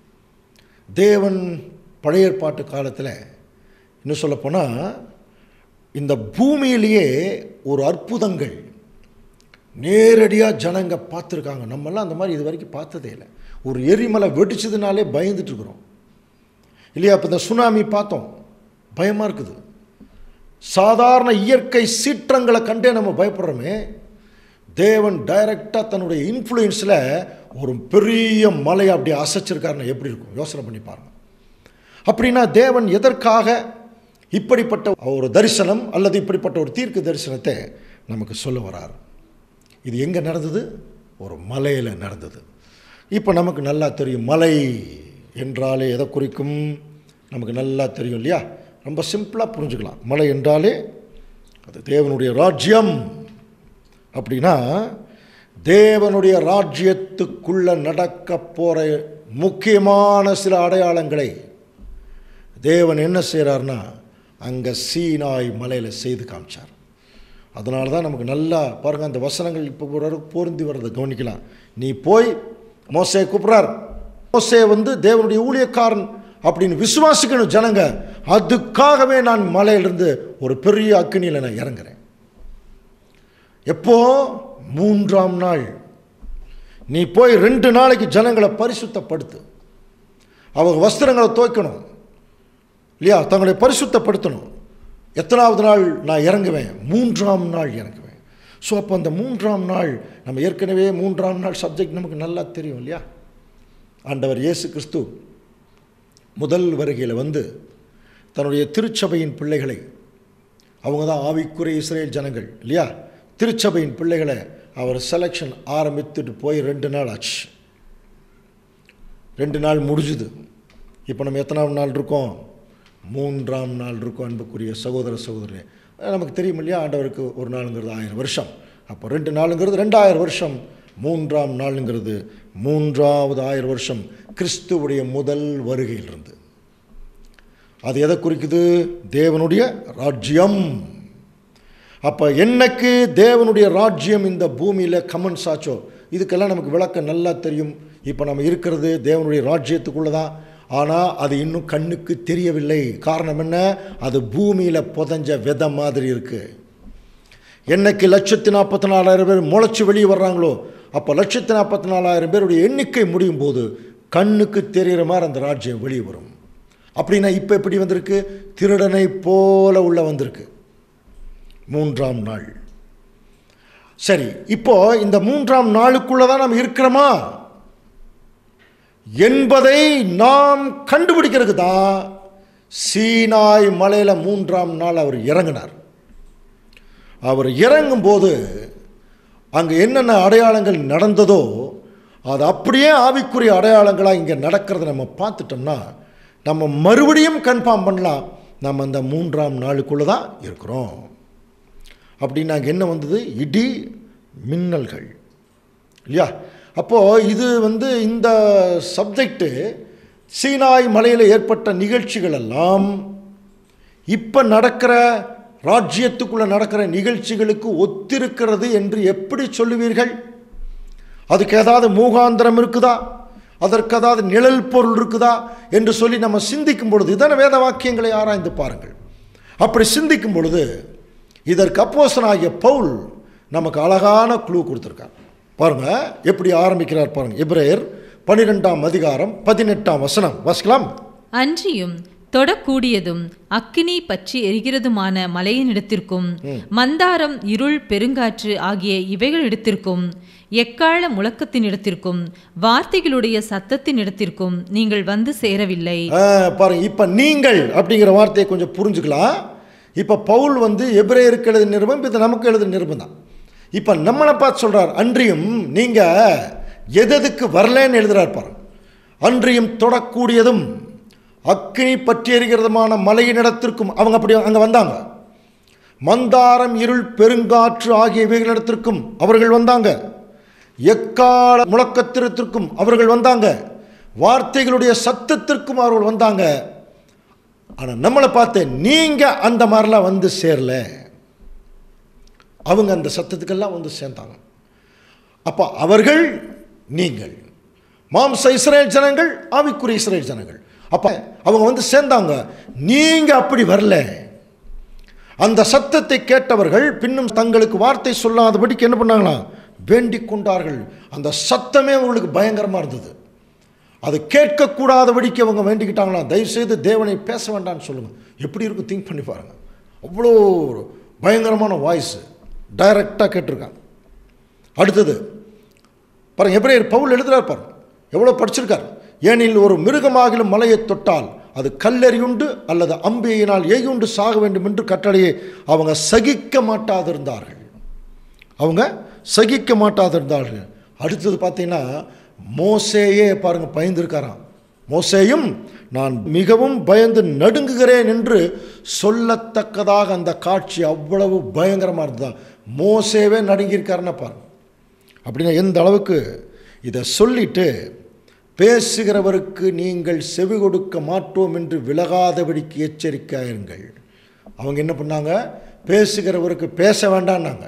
தேவன் பழைய ஏற்பாட்டு காலத்தில் இன்னும் சொல்லப்போனால் இந்த பூமியிலேயே ஒரு அற்புதங்கள் நேரடியாக ஜனங்க பார்த்துருக்காங்க நம்மெல்லாம் அந்த மாதிரி இது வரைக்கும் பார்த்ததே இல்லை ஒரு எரிமலை வெடிச்சதுனாலே பயந்துட்டு இருக்கிறோம் இல்லையா இப்போ இந்த சுனாமி பார்த்தோம் பயமாக இருக்குது சாதாரண இயற்கை சீற்றங்களை கண்டே நம்ம பயப்படுறோமே தேவன் டைரக்டாக தன்னுடைய இன்ஃப்ளூயன்ஸில் ஒரு பெரிய மலையை அப்படி அசைச்சிருக்காருன்னா எப்படி இருக்கும் யோசனை பண்ணி பாருங்க அப்படின்னா தேவன் எதற்காக இப்படிப்பட்ட ஒரு தரிசனம் அல்லது இப்படிப்பட்ட ஒரு தீர்க்க தரிசனத்தை நமக்கு சொல்ல வரார் இது எங்கே நடந்தது ஒரு மலையில் நடந்தது இப்போ நமக்கு நல்லா தெரியும் மலை என்றாலே எதை குறிக்கும் நமக்கு நல்லா தெரியும் இல்லையா ரொம்ப சிம்பிளாக புரிஞ்சுக்கலாம் மலை என்றாலே அது தேவனுடைய ராஜ்யம் அப்படின்னா தேவனுடைய ராஜ்யத்துக்குள்ள நடக்க போகிற முக்கியமான சில அடையாளங்களை தேவன் என்ன செய்கிறார்னா அங்கே சீனாய் மலையில் செய்து காமிச்சார் அதனால தான் நமக்கு நல்லா பாருங்கள் அந்த வசனங்கள் இப்போ ஒரு பொருந்தி வர்றதை கவனிக்கலாம் நீ போய் மோசே கூப்பிட்றார் மோசே வந்து தேவனுடைய ஊழியக்காரன் அப்படின்னு விசுவாசிக்கணும் ஜனங்க அதுக்காகவே நான் மலையிலிருந்து ஒரு பெரிய அக்கினியில் நான் இறங்குறேன் எப்போ மூன்றாம் நாள் நீ போய் ரெண்டு நாளைக்கு ஜனங்களை பரிசுத்தப்படுத்து அவங்க வஸ்திரங்களை துவைக்கணும் இல்லையா தங்களை பரிசுத்தப்படுத்தணும் எத்தனாவது நாள் நான் இறங்குவேன் மூன்றாம் நாள் இறங்குவேன் ஸோ அப்போ அந்த மூன்றாம் நாள் நம்ம ஏற்கனவே மூன்றாம் நாள் சப்ஜெக்ட் நமக்கு நல்லா தெரியும் இல்லையா ஆண்டவர் இயேசு கிறிஸ்து முதல் வருகையில் வந்து தன்னுடைய திருச்சபையின் பிள்ளைகளை அவங்க தான் ஆவிக்குரிய இஸ்ரேல் ஜனங்கள் இல்லையா திருச்சபையின் பிள்ளைகளை அவர் செலெக்ஷன் ஆரம்பித்துட்டு போய் ரெண்டு நாள் ஆச்சு ரெண்டு நாள் முடிஞ்சுது இப்போ நம்ம எத்தனாம் நாள் இருக்கோம் மூன்றாம் நாள் இருக்கும் அன்புக்குரிய சகோதர சகோதரி நமக்கு தெரியும் இல்லையா ஆண்டவருக்கு ஒரு நாளுங்கிறது ஆயிரம் வருஷம் அப்போ ரெண்டு நாளுங்கிறது ரெண்டாயிரம் வருஷம் மூன்றாம் நாளுங்கிறது மூன்றாவது ஆயிரம் வருஷம் கிறிஸ்துவுடைய முதல் வருகையிலிருந்து அது எதை குறிக்குது தேவனுடைய ராஜ்யம் அப்போ என்னைக்கு தேவனுடைய ராஜ்யம் இந்த பூமியில் கமன்ஸ் ஆச்சோ இதுக்கெல்லாம் நமக்கு விளக்கம் நல்லா தெரியும் இப்போ நம்ம இருக்கிறது தேவனுடைய ராஜ்யத்துக்குள்ளே தான் ஆனால் அது இன்னும் கண்ணுக்கு தெரியவில்லை காரணம் என்ன அது பூமியில் புதஞ்ச விதை மாதிரி இருக்குது என்னைக்கு லட்சத்தி நாற்பத்தி நாலாயிரம் பேர் முளைச்சி வெளியே வர்றாங்களோ அப்போ லட்சத்தி நாற்பத்தி நாலாயிரம் பேருடைய எண்ணிக்கை முடியும் போது கண்ணுக்கு தெரிகிற மாதிரி அந்த ராஜ்யம் வெளியே வரும் அப்படின்னா இப்போ எப்படி வந்திருக்கு திருடனை போல உள்ள வந்திருக்கு மூன்றாம் நாள் சரி இப்போ இந்த மூன்றாம் நாளுக்குள்ள தான் நாம் இருக்கிறோமா என்பதை நாம் கண்டுபிடிக்கிறதுக்கு தான் சீனாய் மலையில் மூன்றாம் நாள் அவர் இறங்கினார் அவர் இறங்கும்போது அங்கே என்னென்ன அடையாளங்கள் நடந்ததோ அது அப்படியே ஆவிக்குரிய அடையாளங்களாக இங்கே நடக்கிறத நம்ம பார்த்துட்டோம்னா நம்ம மறுபடியும் கன்ஃபார்ம் பண்ணலாம் நம்ம அந்த மூன்றாம் நாளுக்குள்ளே தான் இருக்கிறோம் அப்படின்னா அங்கே என்ன வந்தது இடி மின்னல்கள் இல்லையா அப்போது இது வந்து இந்த சப்ஜெக்டு சீனாய் மலையில் ஏற்பட்ட நிகழ்ச்சிகள் எல்லாம் இப்போ நடக்கிற ராஜ்யத்துக்குள்ளே நடக்கிற நிகழ்ச்சிகளுக்கு ஒத்திருக்கிறது என்று எப்படி சொல்லுவீர்கள் அதுக்கு ஏதாவது மூகாந்திரம் இருக்குதா அதற்கு ஏதாவது நிழல் பொருள் இருக்குதா என்று சொல்லி நம்ம சிந்திக்கும் பொழுது இதான வேத வாக்கியங்களை ஆராய்ந்து பாருங்கள் அப்படி சிந்திக்கும் பொழுது இதற்கு அப்போசனாகிய பவுல் நமக்கு அழகான குழு கொடுத்துருக்கார் பாருங்க எப்படி ஆரம்பிக்கிறார் பாருங்க எப்ரேயர் பன்னிரெண்டாம் அதிகாரம் பதினெட்டாம் வசனம் வாசிக்கலாம் அன்றியும் தொடக்கூடியதும் அக்கினி பற்றி எரிகிறதுமான மலையினிடத்திற்கும் மந்தாரம் இருள் பெருங்காற்று ஆகிய இவைகளிடத்திற்கும் எக்கால முழக்கத்தினிடத்திற்கும் வார்த்தைகளுடைய சத்தத்தினிடத்திற்கும் நீங்கள் வந்து சேரவில்லை ஆ, பாருங்க இப்போ நீங்கள் அப்படிங்கிற வார்த்தையை கொஞ்சம் புரிஞ்சுக்கலாம் இப்போ பவுல் வந்து எபிரேயருக்கு எழுதின நிருபம் இது நமக்கு எழுதின நிருபம் தான் இப்போ நம்மளை பார்த்து சொல்கிறார் அன்றியும் நீங்கள் எதெதுக்கு வரலன்னு எழுதுறார் பாருங்க அன்றியும் தொடக்கூடியதும் அக்கினி பற்றி எறிகிறதுமான மலையினிடத்திற்கும் அவங்க அப்படி அங்கே வந்தாங்க மந்தாரம் இருள் பெருங்காற்று ஆகிய இவைகளிடத்திற்கும் அவர்கள் வந்தாங்க எக்கால முழக்கத்திரத்திற்கும் அவர்கள் வந்தாங்க வார்த்தைகளுடைய சத்தத்திற்கும் அவர்கள் வந்தாங்க ஆனால் நம்மளை பார்த்து நீங்கள் அந்த மாதிரிலாம் வந்து சேரல அவங்க அந்த சத்தத்துக்கெல்லாம் வந்து சேர்ந்தாங்க அப்போ அவர்கள் நீங்கள் மாம்ச இஸ்ரேல் ஜனங்கள் ஆவிக்குரிய இஸ்ரேல் ஜனங்கள் அப்போ அவங்க வந்து சேர்ந்தாங்க நீங்கள் அப்படி வரல அந்த சத்தத்தை கேட்டவர்கள் பின்னும் தங்களுக்கு வார்த்தை சொல்லாதபடிக்கு என்ன பண்ணாங்களா வேண்டிக் கொண்டார்கள் அந்த சத்தமே அவங்களுக்கு பயங்கரமாக இருந்தது அது கேட்கக்கூடாதபடிக்கு அவங்க வேண்டிக்கிட்டாங்களா தயவுசெய்து தேவனை பேச வேண்டாம்னு சொல்லுங்கள் எப்படி இருக்கும் திங்க் பண்ணி பாருங்கள் அவ்வளோ ஒரு பயங்கரமான வாய்ஸ் டைரக்டாக கேட்டிருக்காங்க அடுத்தது பாருங்க எப்ரேயர் பவுல் எழுதுறார் பாருங்க எவ்வளோ படிச்சிருக்கார் ஏனில் ஒரு மிருகமாகிலும் மலையை தொட்டால் அது கல்லெறியுண்டு அல்லது அம்பியினால் ஏயுண்டு சாக வேண்டும் என்று கட்டளையை அவங்க சகிக்க மாட்டாதிருந்தார்கள் அவங்க சகிக்க மாட்டாதிருந்தார்கள் அடுத்தது பார்த்தீங்கன்னா மோசேயே பாருங்க பயந்துருக்காராம் மோசேயும் நான் மிகவும் பயந்து நடுங்குகிறேன் என்று சொல்லத்தக்கதாக அந்த காட்சி அவ்வளவு பயங்கரமாக இருந்ததா மோசேவே நடுங்கியிருக்காருன்னா பாருங்க அப்படின்னா எந்த அளவுக்கு இதை சொல்லிட்டு பேசுகிறவருக்கு நீங்கள் செவி கொடுக்க மாட்டோம் என்று விலகாதபடிக்கு எச்சரிக்கையாயிருங்கள் அவங்க என்ன பண்ணாங்க பேசுகிறவருக்கு பேச வேண்டான்னாங்க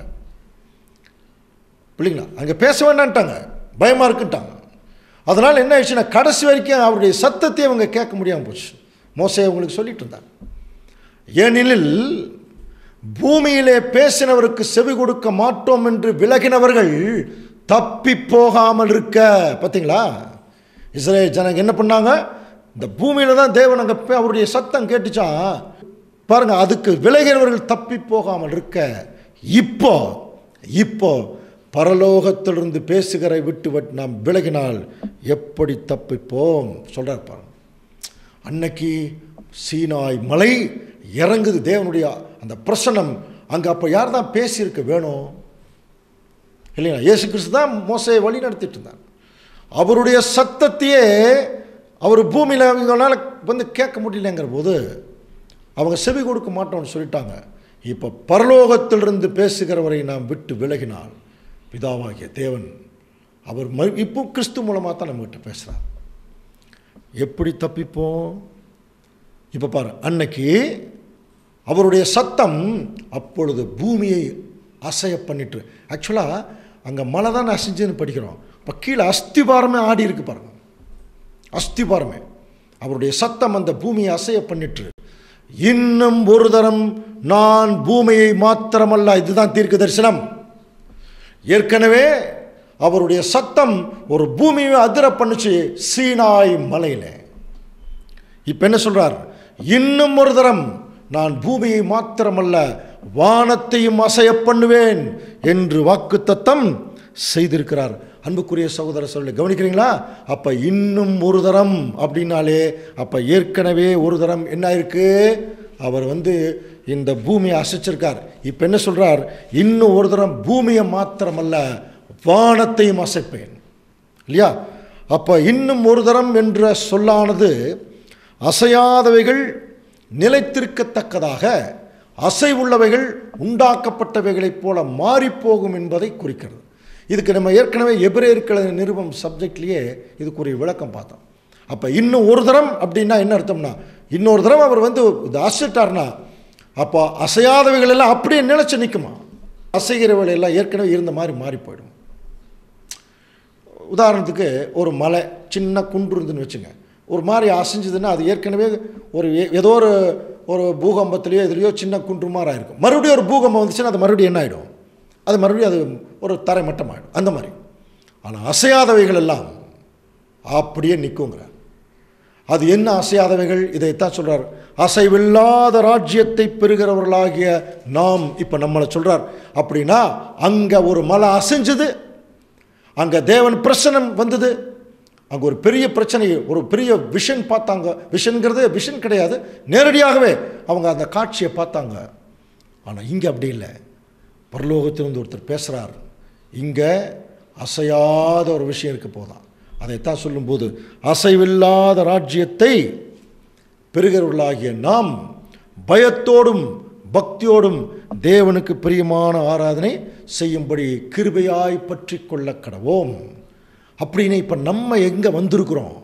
பிள்ளைங்களா அங்கே பேச வேண்டான்ட்டாங்க பயமாக இருக்குன்ட்டாங்க அதனால் என்ன ஆயிடுச்சுன்னா கடைசி வரைக்கும் அவருடைய சத்தத்தை அவங்க கேட்க முடியாமல் போச்சு மோசே அவங்களுக்கு சொல்லிட்டு இருந்தாங்க ஏனெனில் பூமியிலே பேசினவருக்கு செவி கொடுக்க மாட்டோம் என்று விலகினவர்கள் தப்பி போகாமல் இருக்க பார்த்தீங்களா இஸ்ரேல் ஜனங்க என்ன பண்ணாங்க இந்த பூமியில் தான் தேவன் அங்கே போய் அவருடைய சத்தம் கேட்டுச்சான் பாருங்க அதுக்கு விலகினவர்கள் தப்பி போகாமல் இருக்க இப்போ இப்போ பரலோகத்திலிருந்து பேசுகிற விட்டு விட்டு நாம் விலகினால் எப்படி தப்பிப்போம் சொல்கிறார் பாருங்க அன்னைக்கு சீனாய் மலை இறங்குது தேவனுடைய அந்த பிரசனம் அங்கே அப்போ யார் தான் பேசியிருக்க வேணும் இல்லைங்களா இயேசு கிறிஸ்து தான் மோசையை வழி நடத்திட்டு இருந்தார் அவருடைய சத்தத்தையே அவர் பூமியில் அவங்களால வந்து கேட்க முடியலங்கிற போது அவங்க செவி கொடுக்க மாட்டோம்னு சொல்லிட்டாங்க இப்போ பரலோகத்திலிருந்து பேசுகிறவரை நாம் விட்டு விலகினால் பிதாவாகிய தேவன் அவர் மறு இப்போ கிறிஸ்து மூலமாக தான் நம்மகிட்ட பேசுகிறார் எப்படி தப்பிப்போம் இப்போ பாரு அன்னைக்கு அவருடைய சத்தம் அப்பொழுது பூமியை அசைய பண்ணிட்டு ஆக்சுவலாக அங்கே மழை தானே அசைஞ்சுன்னு படிக்கிறோம் இப்போ கீழே அஸ்திபாரமே ஆடி இருக்கு பாருங்க அஸ்திபாரமே அவருடைய சத்தம் அந்த பூமியை அசைய பண்ணிட்டு இன்னும் ஒரு தரம் நான் பூமியை மாத்திரமல்ல இதுதான் தீர்க்க தரிசனம் ஏற்கனவே அவருடைய சத்தம் ஒரு பூமியை அதிர பண்ணுச்சு சீனாய் மலையில் இப்போ என்ன சொல்றார் இன்னும் ஒரு தரம் நான் பூமியை மாத்திரமல்ல வானத்தையும் அசைய பண்ணுவேன் என்று வாக்குத்தத்தம் செய்திருக்கிறார் அன்புக்குரிய சகோதர சொல்லி கவனிக்கிறீங்களா அப்போ இன்னும் ஒரு தரம் அப்படின்னாலே அப்போ ஏற்கனவே ஒரு தரம் என்ன இருக்கு அவர் வந்து இந்த பூமியை அசைச்சிருக்கார் இப்போ என்ன சொல்றார் இன்னும் ஒரு தரம் பூமியை மாத்திரமல்ல வானத்தையும் அசைப்பேன் இல்லையா அப்போ இன்னும் ஒரு தரம் என்ற சொல்லானது அசையாதவைகள் நிலைத்திருக்கத்தக்கதாக அசைவுள்ளவைகள் உண்டாக்கப்பட்டவைகளைப் போல மாறிப்போகும் என்பதை குறிக்கிறது இதுக்கு நம்ம ஏற்கனவே எபிரேயர்கள் நிருபம் சப்ஜெக்ட்லேயே இதுக்கு ஒரு விளக்கம் பார்த்தோம் அப்போ இன்னும் ஒரு தரம் அப்படின்னா என்ன அர்த்தம்னா இன்னொரு தரம் அவர் வந்து இது அசைட்டார்னா அப்போ அசையாதவைகள் எல்லாம் அப்படியே நிலைச்சு நிற்குமா அசைகிறவைகள் எல்லாம் ஏற்கனவே இருந்த மாதிரி மாறி போயிடும் உதாரணத்துக்கு ஒரு மலை சின்ன குன்று இருந்துன்னு வச்சுங்க ஒரு மாதிரி அசைஞ்சதுன்னா அது ஏற்கனவே ஒரு ஏ- ஏதோ ஒரு ஒரு பூகம்பத்திலேயோ எதுலேயோ சின்ன குன்று மாதிரி ஆயிருக்கும் மறுபடியும் ஒரு பூகம்பம் வந்துச்சுன்னா அது மறுபடியும் என்ன ஆகிடும் அது மறுபடியும் அது ஒரு தரை மட்டமாகிடும் அந்த மாதிரி ஆனால் அசையாதவைகள் எல்லாம் அப்படியே நிற்குங்கிறார் அது என்ன அசையாதவைகள் இதைத்தான் சொல்றார் அசைவில்லாத ராஜ்யத்தை பெறுகிறவர்களாகிய நாம் இப்போ நம்மளை சொல்றார் அப்படின்னா அங்கே ஒரு மலை அசைஞ்சது அங்கே தேவன் பிரசனம் வந்தது அங்கே ஒரு பெரிய பிரச்சனை ஒரு பெரிய விஷன் பார்த்தாங்க விஷன்கிறது விஷன் கிடையாது நேரடியாகவே அவங்க அந்த காட்சியை பார்த்தாங்க ஆனால் இங்கே அப்படி இல்லை பரலோகத்திலிருந்து ஒருத்தர் பேசுகிறார் இங்கே அசையாத ஒரு விஷயம் இருக்க போதான் அதைத்தான் சொல்லும்போது அசைவில்லாத ராஜ்யத்தை பெறுகிறவர்களாகிய நாம் பயத்தோடும் பக்தியோடும் தேவனுக்கு பிரியமான ஆராதனை செய்யும்படி கிருபையாய் பற்றி கொள்ள கடவோம் அப்படின்னு இப்போ நம்ம எங்கே வந்திருக்கிறோம்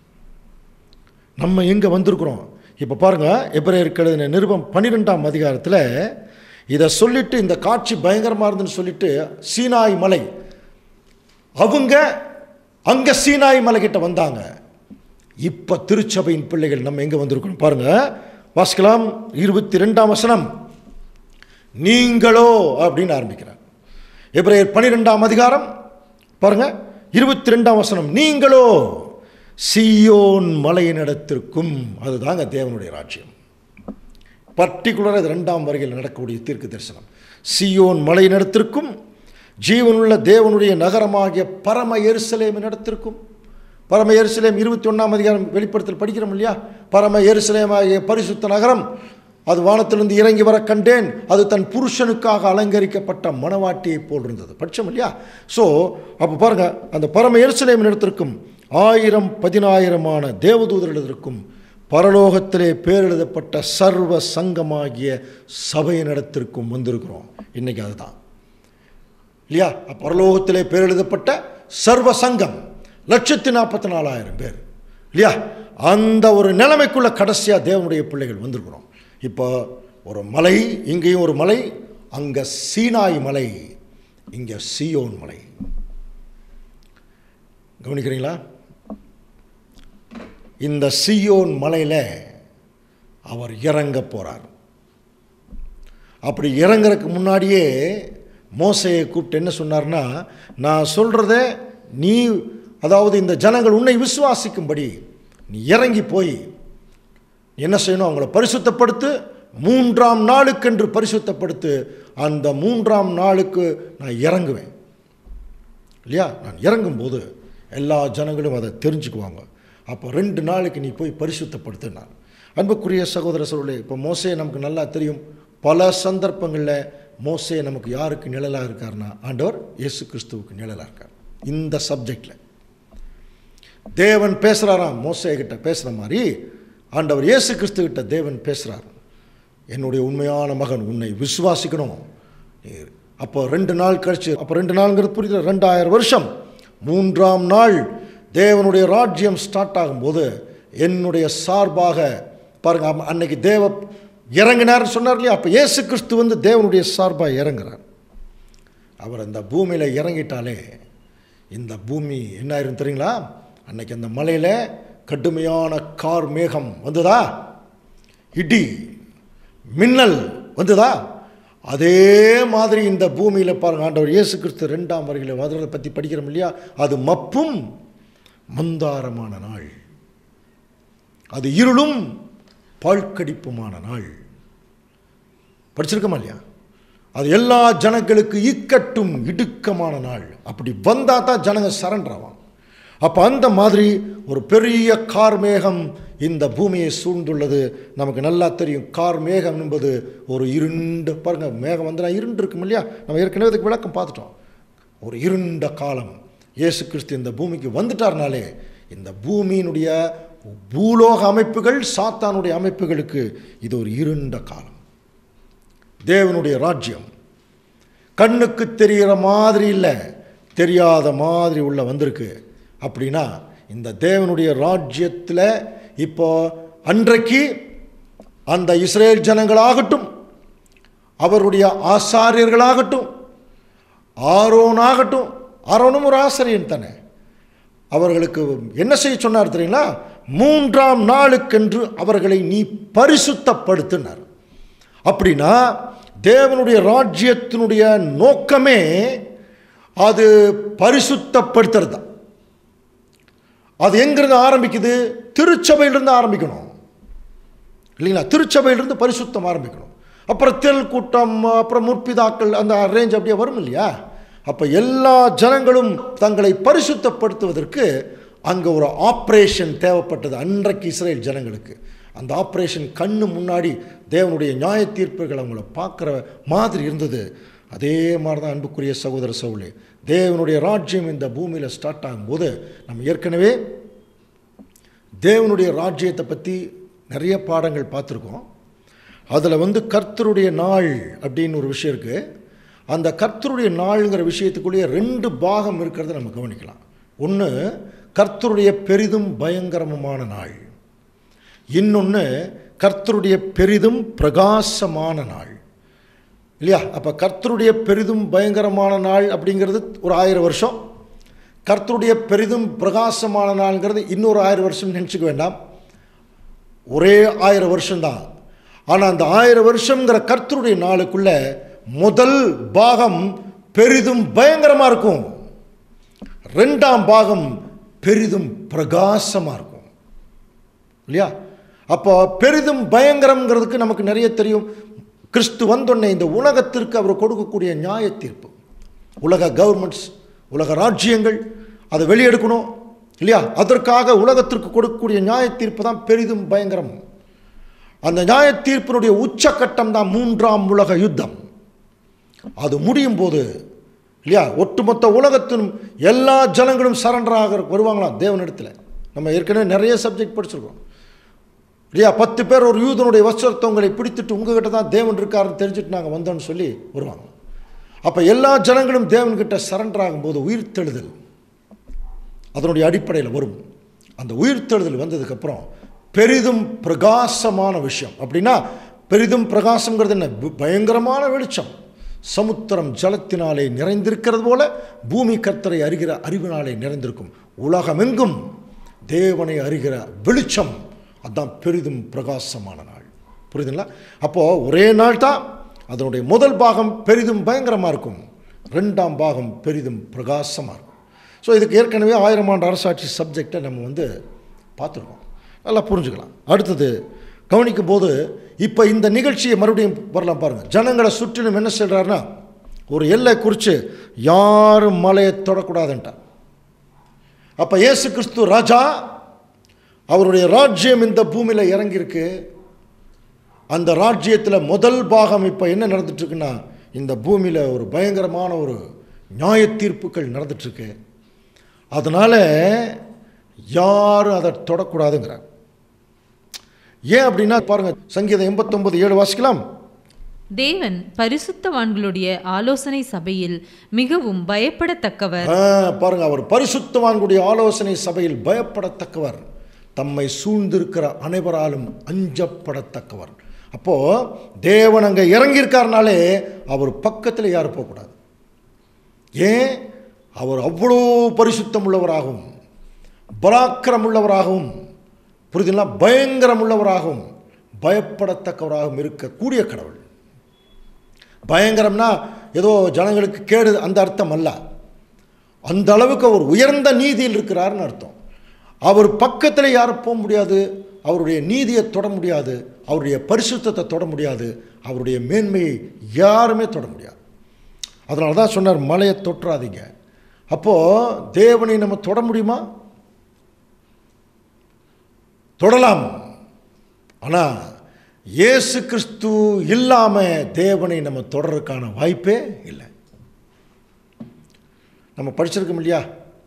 நம்ம எங்கே வந்திருக்கிறோம் இப்போ பாருங்கள் எபிரேயருக்கு எழுதின நிருபம் பன்னிரெண்டாம் அதிகாரத்தில் இதை சொல்லிட்டு இந்த காட்சி பயங்கரமாக இருந்துன்னு சொல்லிட்டு சீனாய் மலை அவங்க அங்கே சீனாய் மலை கிட்ட வந்தாங்க இப்போ திருச்சபையின் பிள்ளைகள் நம்ம எங்கே வந்திருக்கிறோம் பாருங்க வாசிக்கலாம் இருபத்தி ரெண்டாம் வசனம் நீங்களோ அப்படின்னு ஆரம்பிக்கிறார் எபிரேயர் பன்னிரெண்டாம் அதிகாரம் பாருங்க இருபத்தி ரெண்டாம் வசனம் நீங்களோ சீயோன் மலையினிடத்திற்கும் அதுதாங்க தேவனுடைய ராஜ்யம் பர்டிகுலராக இது ரெண்டாம் வரையில் நடக்கக்கூடிய தீர்க்க தரிசனம் சியோன் மலையினிடத்திற்கும் ஜீவனுள்ள தேவனுடைய நகரமாகிய பரம எருசலேமின் இடத்திற்கும் பரம எருசலேம் இருபத்தி ஒன்றாம் அதிகாரம் வெளிப்படுத்தல் படிக்கிறோம் இல்லையா பரம எருசலேமாகிய பரிசுத்த நகரம் அது வானத்திலிருந்து இறங்கி வர கண்டேன் அது தன் புருஷனுக்காக அலங்கரிக்கப்பட்ட மணவாட்டியை போல் இருந்தது படித்தோம் இல்லையா ஸோ அப்போ பாருங்க அந்த பரம எருசலேமின் இடத்திற்கும் ஆயிரம் பதினாயிரமான தேவதூதரிடத்திற்கும் பரலோகத்திலே பேரெழுதப்பட்ட சர்வ சங்கமாகிய சபையினிடத்திற்கும் வந்திருக்கிறோம் இன்னைக்கு அதுதான் இல்லையா பரலோகத்திலே பேரெழுதப்பட்ட சர்வ சங்கம் லட்சத்தி நாற்பத்தி நாலாயிரம் பேர் இல்லையா அந்த ஒரு நிலைமைக்குள்ள கடைசியாக தேவனுடைய பிள்ளைகள் வந்திருக்கிறோம் இப்போ ஒரு மலை இங்கேயும் ஒரு மலை அங்கே சீனாய் மலை இங்கே சியோன் மலை கவனிக்கிறீங்களா இந்த சியோன் மலையில் அவர் இறங்க போகிறார் அப்படி இறங்குறதுக்கு முன்னாடியே மோசையை கூப்பிட்டு என்ன சொன்னார்னா நான் சொல்கிறத நீ அதாவது இந்த ஜனங்கள் உன்னை விசுவாசிக்கும்படி நீ இறங்கி போய் என்ன செய்யணும் அவங்கள பரிசுத்தப்படுத்து மூன்றாம் நாளுக்கென்று பரிசுத்தப்படுத்து அந்த மூன்றாம் நாளுக்கு நான் இறங்குவேன் இல்லையா நான் இறங்கும்போது எல்லா ஜனங்களும் அதை தெரிஞ்சுக்குவாங்க அப்போ ரெண்டு நாளைக்கு நீ போய் பரிசுத்தப்படுத்தினார் அன்புக்குரிய சகோதர சகோதரர்களே இப்போ மோசே நமக்கு நல்லா தெரியும் பல சந்தர்ப்பங்களில் மோசே நமக்கு யாருக்கு நிழலாக இருக்காருன்னா ஆண்டவர் இயேசு கிறிஸ்துவுக்கு நிழலாக இருக்கார் இந்த சப்ஜெக்டில் தேவன் பேசுகிறாராம் மோசே கிட்ட பேசுகிற மாதிரி ஆண்டவர் இயேசு கிறிஸ்து கிட்ட தேவன் பேசுகிறார் என்னுடைய உண்மையான மகன் உன்னை விசுவாசிக்கணும் நீ- அப்போ ரெண்டு நாள் கழிச்சு அப்போ ரெண்டு நாள்ங்கிறது புரியுது ரெண்டாயிரம் வருஷம் மூன்றாம் நாள் தேவனுடைய ராஜ்யம் ஸ்டார்ட் ஆகும்போது என்னுடைய சார்பாக பாருங்க அம்ம- அன்னைக்கு தேவ இறங்கினார்னு சொன்னார் இல்லையா அப்போ இயேசு கிறிஸ்து வந்து தேவனுடைய சார்பாக இறங்குறார் அவர் அந்த பூமியில் இறங்கிட்டாலே இந்த பூமி என்ன ஆயிரும் தெரியுங்களா அன்னைக்கு அந்த மலையில் கடுமையான கார் மேகம் வந்ததா இடி மின்னல் வந்ததா அதே மாதிரி இந்த பூமியில் பாருங்க ஆண்டவர் இயேசு கிறிஸ்து ரெண்டாம் வருகையில் வதுறதை பற்றி படிக்கிறோம் இல்லையா அது மப்பும் மந்தாரமான நாள் அது இருளும் பாழ்கடிப்புமான நாள் படிச்சிருக்கோமா இல்லையா அது எல்லா ஜனங்களுக்கு இக்கட்டும் இடுக்கமான நாள் அப்படி வந்தால் தான் ஜனங்க சரண்டர் ஆவாங்க அப்போ அந்த மாதிரி ஒரு பெரிய கார் மேகம் இந்த பூமியை சூழ்ந்துள்ளது நமக்கு நல்லா தெரியும் கார் மேகம் என்பது ஒரு இருண்ட பாருங்க மேகம் வந்துனா இருண்டு இருக்கும் இல்லையா நம்ம ஏற்கனவே இதுக்கு விளக்கம் பார்த்துட்டோம் ஒரு இருண்ட காலம் இயேசு கிறிஸ்து இந்த பூமிக்கு வந்துட்டார்னாலே இந்த பூமியினுடைய பூலோக அமைப்புகள் சாத்தானுடைய அமைப்புகளுக்கு இது ஒரு இருண்ட காலம் தேவனுடைய ராஜ்யம் கண்ணுக்கு தெரிகிற மாதிரி இல்லை தெரியாத மாதிரி உள்ள வந்திருக்கு அப்படின்னா இந்த தேவனுடைய ராஜ்யத்தில் இப்போ அன்றைக்கு அந்த இஸ்ரேல் ஜனங்களாகட்டும் அவருடைய ஆசாரியர்களாகட்டும் ஆரோனாகட்டும் ஆரோனும் ஒரு ஆசிரியன் தானே அவர்களுக்கு என்ன செய்ய சொன்னார் தெரியுங்களா மூன்றாம் நாளுக்கென்று அவர்களை நீ பரிசுத்தப்படுத்தினார் அப்படின்னா தேவனுடைய ராஜ்யத்தினுடைய நோக்கமே அது பரிசுத்தப்படுத்துறது தான் அது எங்கிருந்து ஆரம்பிக்குது திருச்சபையிலிருந்து ஆரம்பிக்கணும் இல்லைங்களா திருச்சபையிலிருந்து பரிசுத்தம் ஆரம்பிக்கணும் அப்புறம் தெல் கூட்டம் அப்புறம் முற்பிதாக்கள் அந்த ரேஞ்ச் அப்படியே வரும் இல்லையா அப்போ எல்லா ஜனங்களும் தங்களை பரிசுத்தப்படுத்துவதற்கு அங்கே ஒரு ஆப்ரேஷன் தேவைப்பட்டது அன்றைக்கு இஸ்ரேல் ஜனங்களுக்கு அந்த ஆப்ரேஷன் கண்ணு முன்னாடி தேவனுடைய நியாய தீர்ப்புகள் அவங்கள பார்க்குற மாதிரி இருந்தது அதே மாதிரி தான் அன்புக்குரிய சகோதர சவுளே தேவனுடைய ராஜ்யம் இந்த பூமியில் ஸ்டார்ட் ஆகும்போது நம்ம ஏற்கனவே தேவனுடைய ராஜ்யத்தை பற்றி நிறைய பாடங்கள் பார்த்துருக்கோம் அதில் வந்து கர்த்தருடைய நாள் அப்படின்னு ஒரு விஷயம் இருக்குது அந்த கர்த்தருடைய நாளுங்கிற விஷயத்துக்குள்ளேயே ரெண்டு பாகம் இருக்கிறத நம்ம கவனிக்கலாம் ஒன்று கர்த்தருடைய பெரிதும் பயங்கரமான நாள் இன்னொன்று கர்த்தருடைய பெரிதும் பிரகாசமான நாள் இல்லையா அப்போ கர்த்தருடைய பெரிதும் பயங்கரமான நாள் அப்படிங்கிறது ஒரு ஆயிரம் வருஷம் கர்த்தருடைய பெரிதும் பிரகாசமான நாள்ங்கிறது இன்னொரு ஆயிரம் வருஷம் நினச்சிக்க வேண்டாம் ஒரே ஆயிரம் வருஷம்தான் ஆனால் அந்த ஆயிரம் வருஷங்கிற கர்த்தருடைய நாளுக்குள்ள முதல் பாகம் பெரிதும் பயங்கரமாக இருக்கும் ரெண்டாம் பாகம் பெரிதும் பிரகாசமாக இருக்கும் இல்லையா அப்போ பெரிதும் பயங்கரங்கிறதுக்கு நமக்கு நிறைய தெரியும் கிறிஸ்து வந்தொடனே இந்த உலகத்திற்கு அவர் கொடுக்கக்கூடிய நியாய தீர்ப்பு உலக கவர்மெண்ட்ஸ் உலக ராஜ்யங்கள் அதை வெளியெடுக்கணும் இல்லையா அதற்காக உலகத்திற்கு கொடுக்கக்கூடிய நியாய தீர்ப்பு தான் பெரிதும் பயங்கரம் அந்த நியாய தீர்ப்பினுடைய உச்சக்கட்டம் தான் மூன்றாம் உலக யுத்தம் அது முடியும் போது இல்லையா ஒட்டுமொத்த உலகத்திலும் எல்லா ஜனங்களும் சரண்டராக வருவாங்களாம் தேவனிடத்தில் நம்ம ஏற்கனவே நிறைய சப்ஜெக்ட் படிச்சிருக்கோம் இல்லையா பத்து பேர் ஒரு யூதனுடைய வஸ்திரத்தை உங்களை பிடித்துட்டு உங்ககிட்ட தான் தேவன் இருக்காருன்னு தெரிஞ்சுட்டு நாங்கள் வந்தோம்னு சொல்லி வருவாங்க அப்போ எல்லா ஜனங்களும் தேவன்கிட்ட சரண்டர் ஆகும்போது உயிர்த்தெழுதல் அதனுடைய அடிப்படையில் வரும் அந்த உயிர்த்தெழுதல் வந்ததுக்கப்புறம் பெரிதும் பிரகாசமான விஷயம் அப்படின்னா பெரிதும் பிரகாசங்கிறது என்ன பு- பயங்கரமான வெளிச்சம் சமுத்திரம் ஜலத்தினாலே நிறைந்திருக்கிறது போல பூமி கர்த்தரை அறிகிற அறிவினாலே நிறைந்திருக்கும் உலகமெங்கும் தேவனை அறிகிற வெளிச்சம் அதான் பெரிதும் பிரகாசமான நாள் புரியுதுங்களா அப்போது ஒரே நாள் தான் அதனுடைய முதல் பாகம் பெரிதும் பயங்கரமாக இருக்கும் ரெண்டாம் பாகம் பெரிதும் பிரகாசமாக இருக்கும் ஸோ இதுக்கு ஏற்கனவே ஆயிரம் ஆண்டு அரசாட்சி சப்ஜெக்டை நம்ம வந்து பார்த்துருக்கோம் நல்லா புரிஞ்சுக்கலாம் அடுத்தது கவனிக்கும் போது இப்போ இந்த நிகழ்ச்சியை மறுபடியும் வரலாம் பாருங்கள் ஜனங்களை சுற்றிலும் என்ன சொல்கிறாருன்னா ஒரு எல்லை குறித்து யாரும் மலையை தொடக்கூடாதுன்ட்டார் அப்போ இயேசு கிறிஸ்து ராஜா அவருடைய ராஜ்யம் இந்த பூமியில் இறங்கியிருக்கு அந்த ராஜ்யத்தில் முதல் பாகம் இப்போ என்ன நடந்துட்டுருக்குன்னா இந்த பூமியில் ஒரு பயங்கரமான ஒரு நியாய தீர்ப்புகள் நடந்துட்டுருக்கு அதனால் யாரும் அதை தொடக்கூடாதுங்கிறார் ஏன் அப்படின்னா பாருங்கள் சங்கீதம் எண்பத்தொம்பது ஏழு வாசிக்கலாம் தேவன் பரிசுத்தவான்களுடைய ஆலோசனை சபையில் மிகவும் பயப்படத்தக்கவர் ஆ, பாருங்க அவர் பரிசுத்தவான்களுடைய ஆலோசனை சபையில் பயப்படத்தக்கவர் தம்மை சூழ்ந்திருக்கிற அனைவராலும் அஞ்சப்படத்தக்கவர் அப்போ தேவன் அங்கே இறங்கியிருக்காருனாலே அவர் பக்கத்தில் யாரும் போகக்கூடாது ஏன் அவர் அவ்வளோ பரிசுத்தம் உள்ளவராகவும் பராக்கிரம் உள்ளவராகவும் புரியுதுங்களா பயங்கரம் உள்ளவராகவும் பயப்படத்தக்கவராகவும் இருக்கக்கூடிய கடவுள் பயங்கரம்னா ஏதோ ஜனங்களுக்கு கேடு அந்த அர்த்தம் அல்ல அந்த அளவுக்கு அவர் உயர்ந்த நீதியில் இருக்கிறார்னு அர்த்தம் அவர் பக்கத்தில் யாரும் போக முடியாது அவருடைய நீதியை தொட முடியாது அவருடைய பரிசுத்தத்தை தொட முடியாது அவருடைய மேன்மையை யாருமே தொட முடியாது அதனால தான் சொன்னார் மலையை தொற்றாதீங்க அப்போது தேவனை நம்ம தொட முடியுமா தொடலாம் ஆனால் இயேசு கிறிஸ்து இல்லாமல் தேவனை நம்ம தொடர்றதுக்கான வாய்ப்பே இல்லை நம்ம படிச்சிருக்கோம் இல்லையா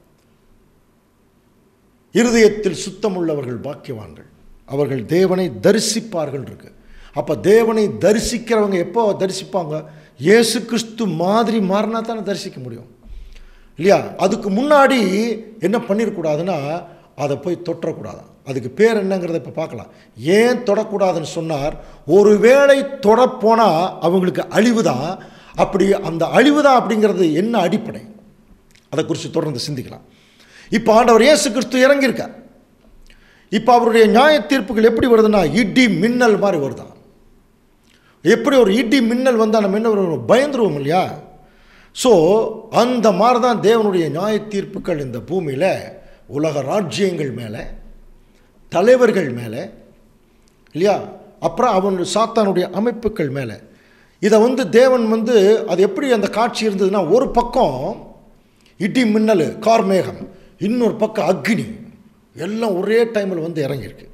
இருதயத்தில் சுத்தமுள்ளவர்கள் பாக்கியவான்கள் அவர்கள் தேவனை தரிசிப்பார்கள் இருக்கு அப்போ தேவனை தரிசிக்கிறவங்க எப்போ தரிசிப்பாங்க இயேசு கிறிஸ்து மாதிரி மாறினா தானே தரிசிக்க முடியும் இல்லையா அதுக்கு முன்னாடி என்ன பண்ணிடக்கூடாதுன்னா அதை போய் தொற்றக்கூடாது அதுக்கு பேர் என்னங்கிறத இப்போ பார்க்கலாம் ஏன் தொடக்கூடாதுன்னு சொன்னார் ஒருவேளை தொடப்போனால் அவங்களுக்கு அழிவு தான் அப்படி அந்த அழிவு தான் அப்படிங்கிறது என்ன அடிப்படை அதை குறித்து தொடர்ந்து சிந்திக்கலாம் இப்போ ஆண்டவர் இயேசு கிறிஸ்து இறங்கியிருக்கார் இப்போ அவருடைய நியாய தீர்ப்புகள் எப்படி வருதுன்னா இடி மின்னல் மாதிரி வருதான் எப்படி ஒரு இடி மின்னல் வந்தால் நம்ம என்ன வருவோம்? பயந்துருவோம் இல்லையா ஸோ அந்த மாதிரி தான் தேவனுடைய நியாய தீர்ப்புகள் இந்த பூமியில் உலக ராஜ்யங்கள் மேலே தலைவர்கள் மேலே இல்லையா அப்புறம் அவன் சாத்தானுடைய அமைப்புகள் மேலே இதை வந்து தேவன் வந்து அது எப்படி அந்த காட்சி இருந்ததுன்னா ஒரு பக்கம் இடி மின்னல் கார்மேகம் இன்னொரு பக்கம் அக்னி எல்லாம் ஒரே டைமில் வந்து இறங்கியிருக்கு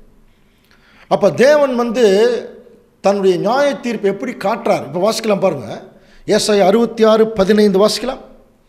அப்போ தேவன் வந்து தன்னுடைய நியாய தீர்ப்பு எப்படி காட்டுறார் இப்போ வாசிக்கலாம் பாருங்கள் ஏசாய அறுபத்தி ஆறு பதினைந்து வாசிக்கலாம்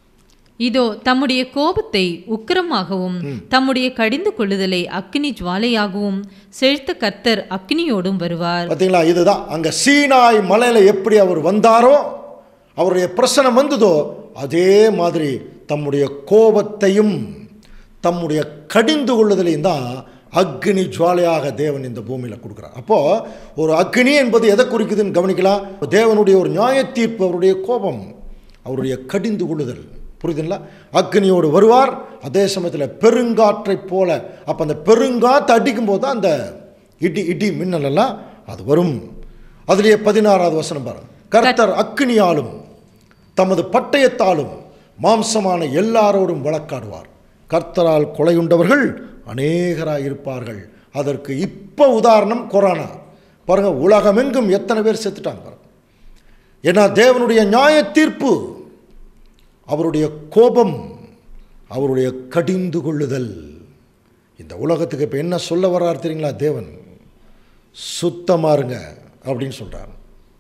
இதோ தம்முடைய கோபத்தை உக்கிரமாகவும் தம்முடைய கடிந்து கொள்ளுதலை அக்கினி ஜுவாலையாகவும் செழித்த கர்த்தர் அக்கினியோடும் வருவார் பார்த்தீங்களா இதுதான் அங்கே சீனாய் மலையில் எப்படி அவர் வந்தாரோ அவருடைய பிரசனம் வந்ததோ அதே மாதிரி தம்முடைய கோபத்தையும் தம்முடைய கடிந்து கொள்ளுதலையும் தான் அக்னி ஜுவாலையாக தேவன் இந்த பூமியில் கொடுக்குறார் அப்போது ஒரு அக்னி என்பது எதை குறிக்குதுன்னு கவனிக்கலாம் தேவனுடைய ஒரு நியாய தீர்ப்பு அவருடைய கோபம் அவருடைய கடிந்து கொள்ளுதல் புரியுதுங்களா அக்னியோடு வருவார் அதே சமயத்தில் பெருங்காற்றைப் போல அப்போ அந்த பெருங்காற்று அடிக்கும்போது தான் அந்த இடி இடி மின்னல் எல்லாம் அது வரும் அதுலேயே பதினாறாவது வசனம் பாருங்க கர்த்தர் அக்னியாலும் தமது பட்டயத்தாலும் மாம்சமான எல்லாரோடும் வழக்காடுவார் கர்த்தரால் கொலையுண்டவர்கள் அநேகராக இருப்பார்கள் அதற்கு இப்போ உதாரணம் கொரோனா பாருங்க உலகமெங்கும் எத்தனை பேர் செத்துட்டாங்க பாருங்க ஏன்னா தேவனுடைய நியாய தீர்ப்பு அவருடைய கோபம் அவருடைய கடிந்து கொள்ளுதல் இந்த உலகத்துக்கு இப்போ என்ன சொல்ல வர்றார் தெரியுங்களா தேவன் சுத்தமா இருங்க அப்படின்னு சொல்கிறார்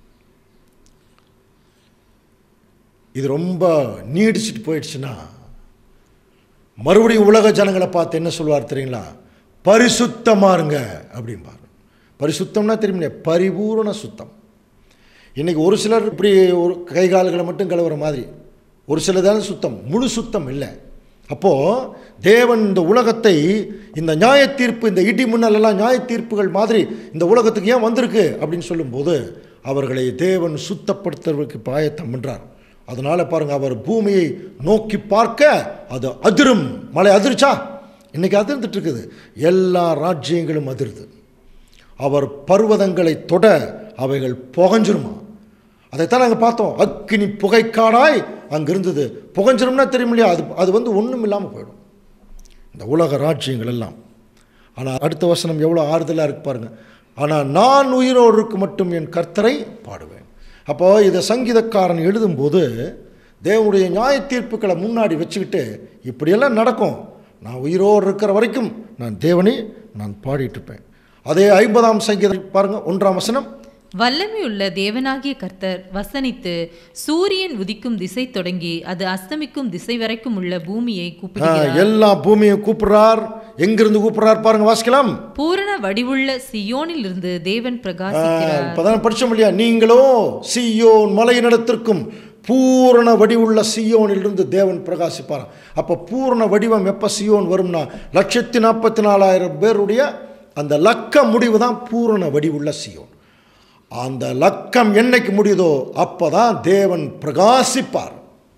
இது ரொம்ப நீடிச்சிட்டு போயிடுச்சுன்னா மறுபடியும் உலக ஜனங்களை பார்த்து என்ன சொல்லுவார் தெரியுங்களா பரிசுத்தமா இருங்க அப்படிம்பார் பரிசுத்தம்னா தெரியுமில்லையா பரிபூரண சுத்தம் இன்றைக்கி ஒரு சிலர் இப்படி ஒரு கை கால்களை மட்டும் கழுவுற மாதிரி ஒரு சிலதான சுத்தம் முழு சுத்தம் இல்லை அப்போது தேவன் இந்த உலகத்தை இந்த நியாய தீர்ப்பு இந்த இடி முன்னலெல்லாம் நியாய தீர்ப்புகள் மாதிரி இந்த உலகத்துக்கு ஏன் வந்திருக்கு அப்படின்னு சொல்லும்போது அவர்களை தேவன் சுத்தப்படுத்துறதுக்கு பாயத்தம் பண்ணுறார் அதனால் பாருங்கள் அவர் பூமியை நோக்கி பார்க்க அது அதிரும் மழை அதிர்ச்சா இன்றைக்கி அதிர்ந்துட்டு இருக்குது எல்லா ராஜ்யங்களும் அதிருது அவர் பர்வதங்களை தொட அவைகள் புகஞ்சிருமா அதைத்தான் நாங்கள் பார்த்தோம் அக்கினி புகைக்காடாய் அங்கே இருந்தது புகஞ்சிரும்னா தெரியும் இல்லையா அது அது வந்து ஒன்றும் இல்லாமல் போயிடும் இந்த உலக ராஜ்யங்கள் எல்லாம் ஆனால் அடுத்த வசனம் எவ்வளோ ஆறுதலாக இருக்கு பாருங்க ஆனால் நான் உயிரோருக்கு மட்டும் என் கர்த்தரை பாடுவேன் அப்போது இதை சங்கீதக்காரன் எழுதும்போது தேவனுடைய நியாய தீர்ப்புகளை முன்னாடி வச்சுக்கிட்டு இப்படியெல்லாம் நடக்கும் நான் உயிரோடு இருக்கிற வரைக்கும் நான் தேவனை நான் பாடிட்டு இருப்பேன் அதே ஐம்பதாம் சங்கீதம் பாருங்கள் ஒன்றாம் வசனம் வல்லமையுள்ள தேவனாகிய கர்த்தர் வசனித்து சூரியன் உதிக்கும் திசை தொடங்கி அது அஸ்தமிக்கும் திசை வரைக்கும் உள்ள பூமியை ஆ, கூப்பிடுகிறார் எல்லா பூமியும் கூப்பிடுறார் எங்கிருந்து கூப்பிடுறார் பாருங்க வாசிக்கலாம் பூரண வடிவுள்ள சியோனில் இருந்து தேவன் பிரகாசிக்கிறார் இப்போதான் படிச்சோம் இல்லையா நீங்களோ சியோன் மலையினிடத்திற்கும் பூரண வடிவுள்ள சியோனிலிருந்து தேவன் பிரகாசிப்பார் அப்போ பூரண வடிவம் எப்போ சியோன் வரும்னா லட்சத்தி நாற்பத்தி நாலாயிரம் பேருடைய அந்த லக்க முடிவு தான் பூரண வடிவுள்ள சியோன் அந்த லக்கம் என்னைக்கு முடியுதோ அப்போ தான் தேவன் பிரகாசிப்பார்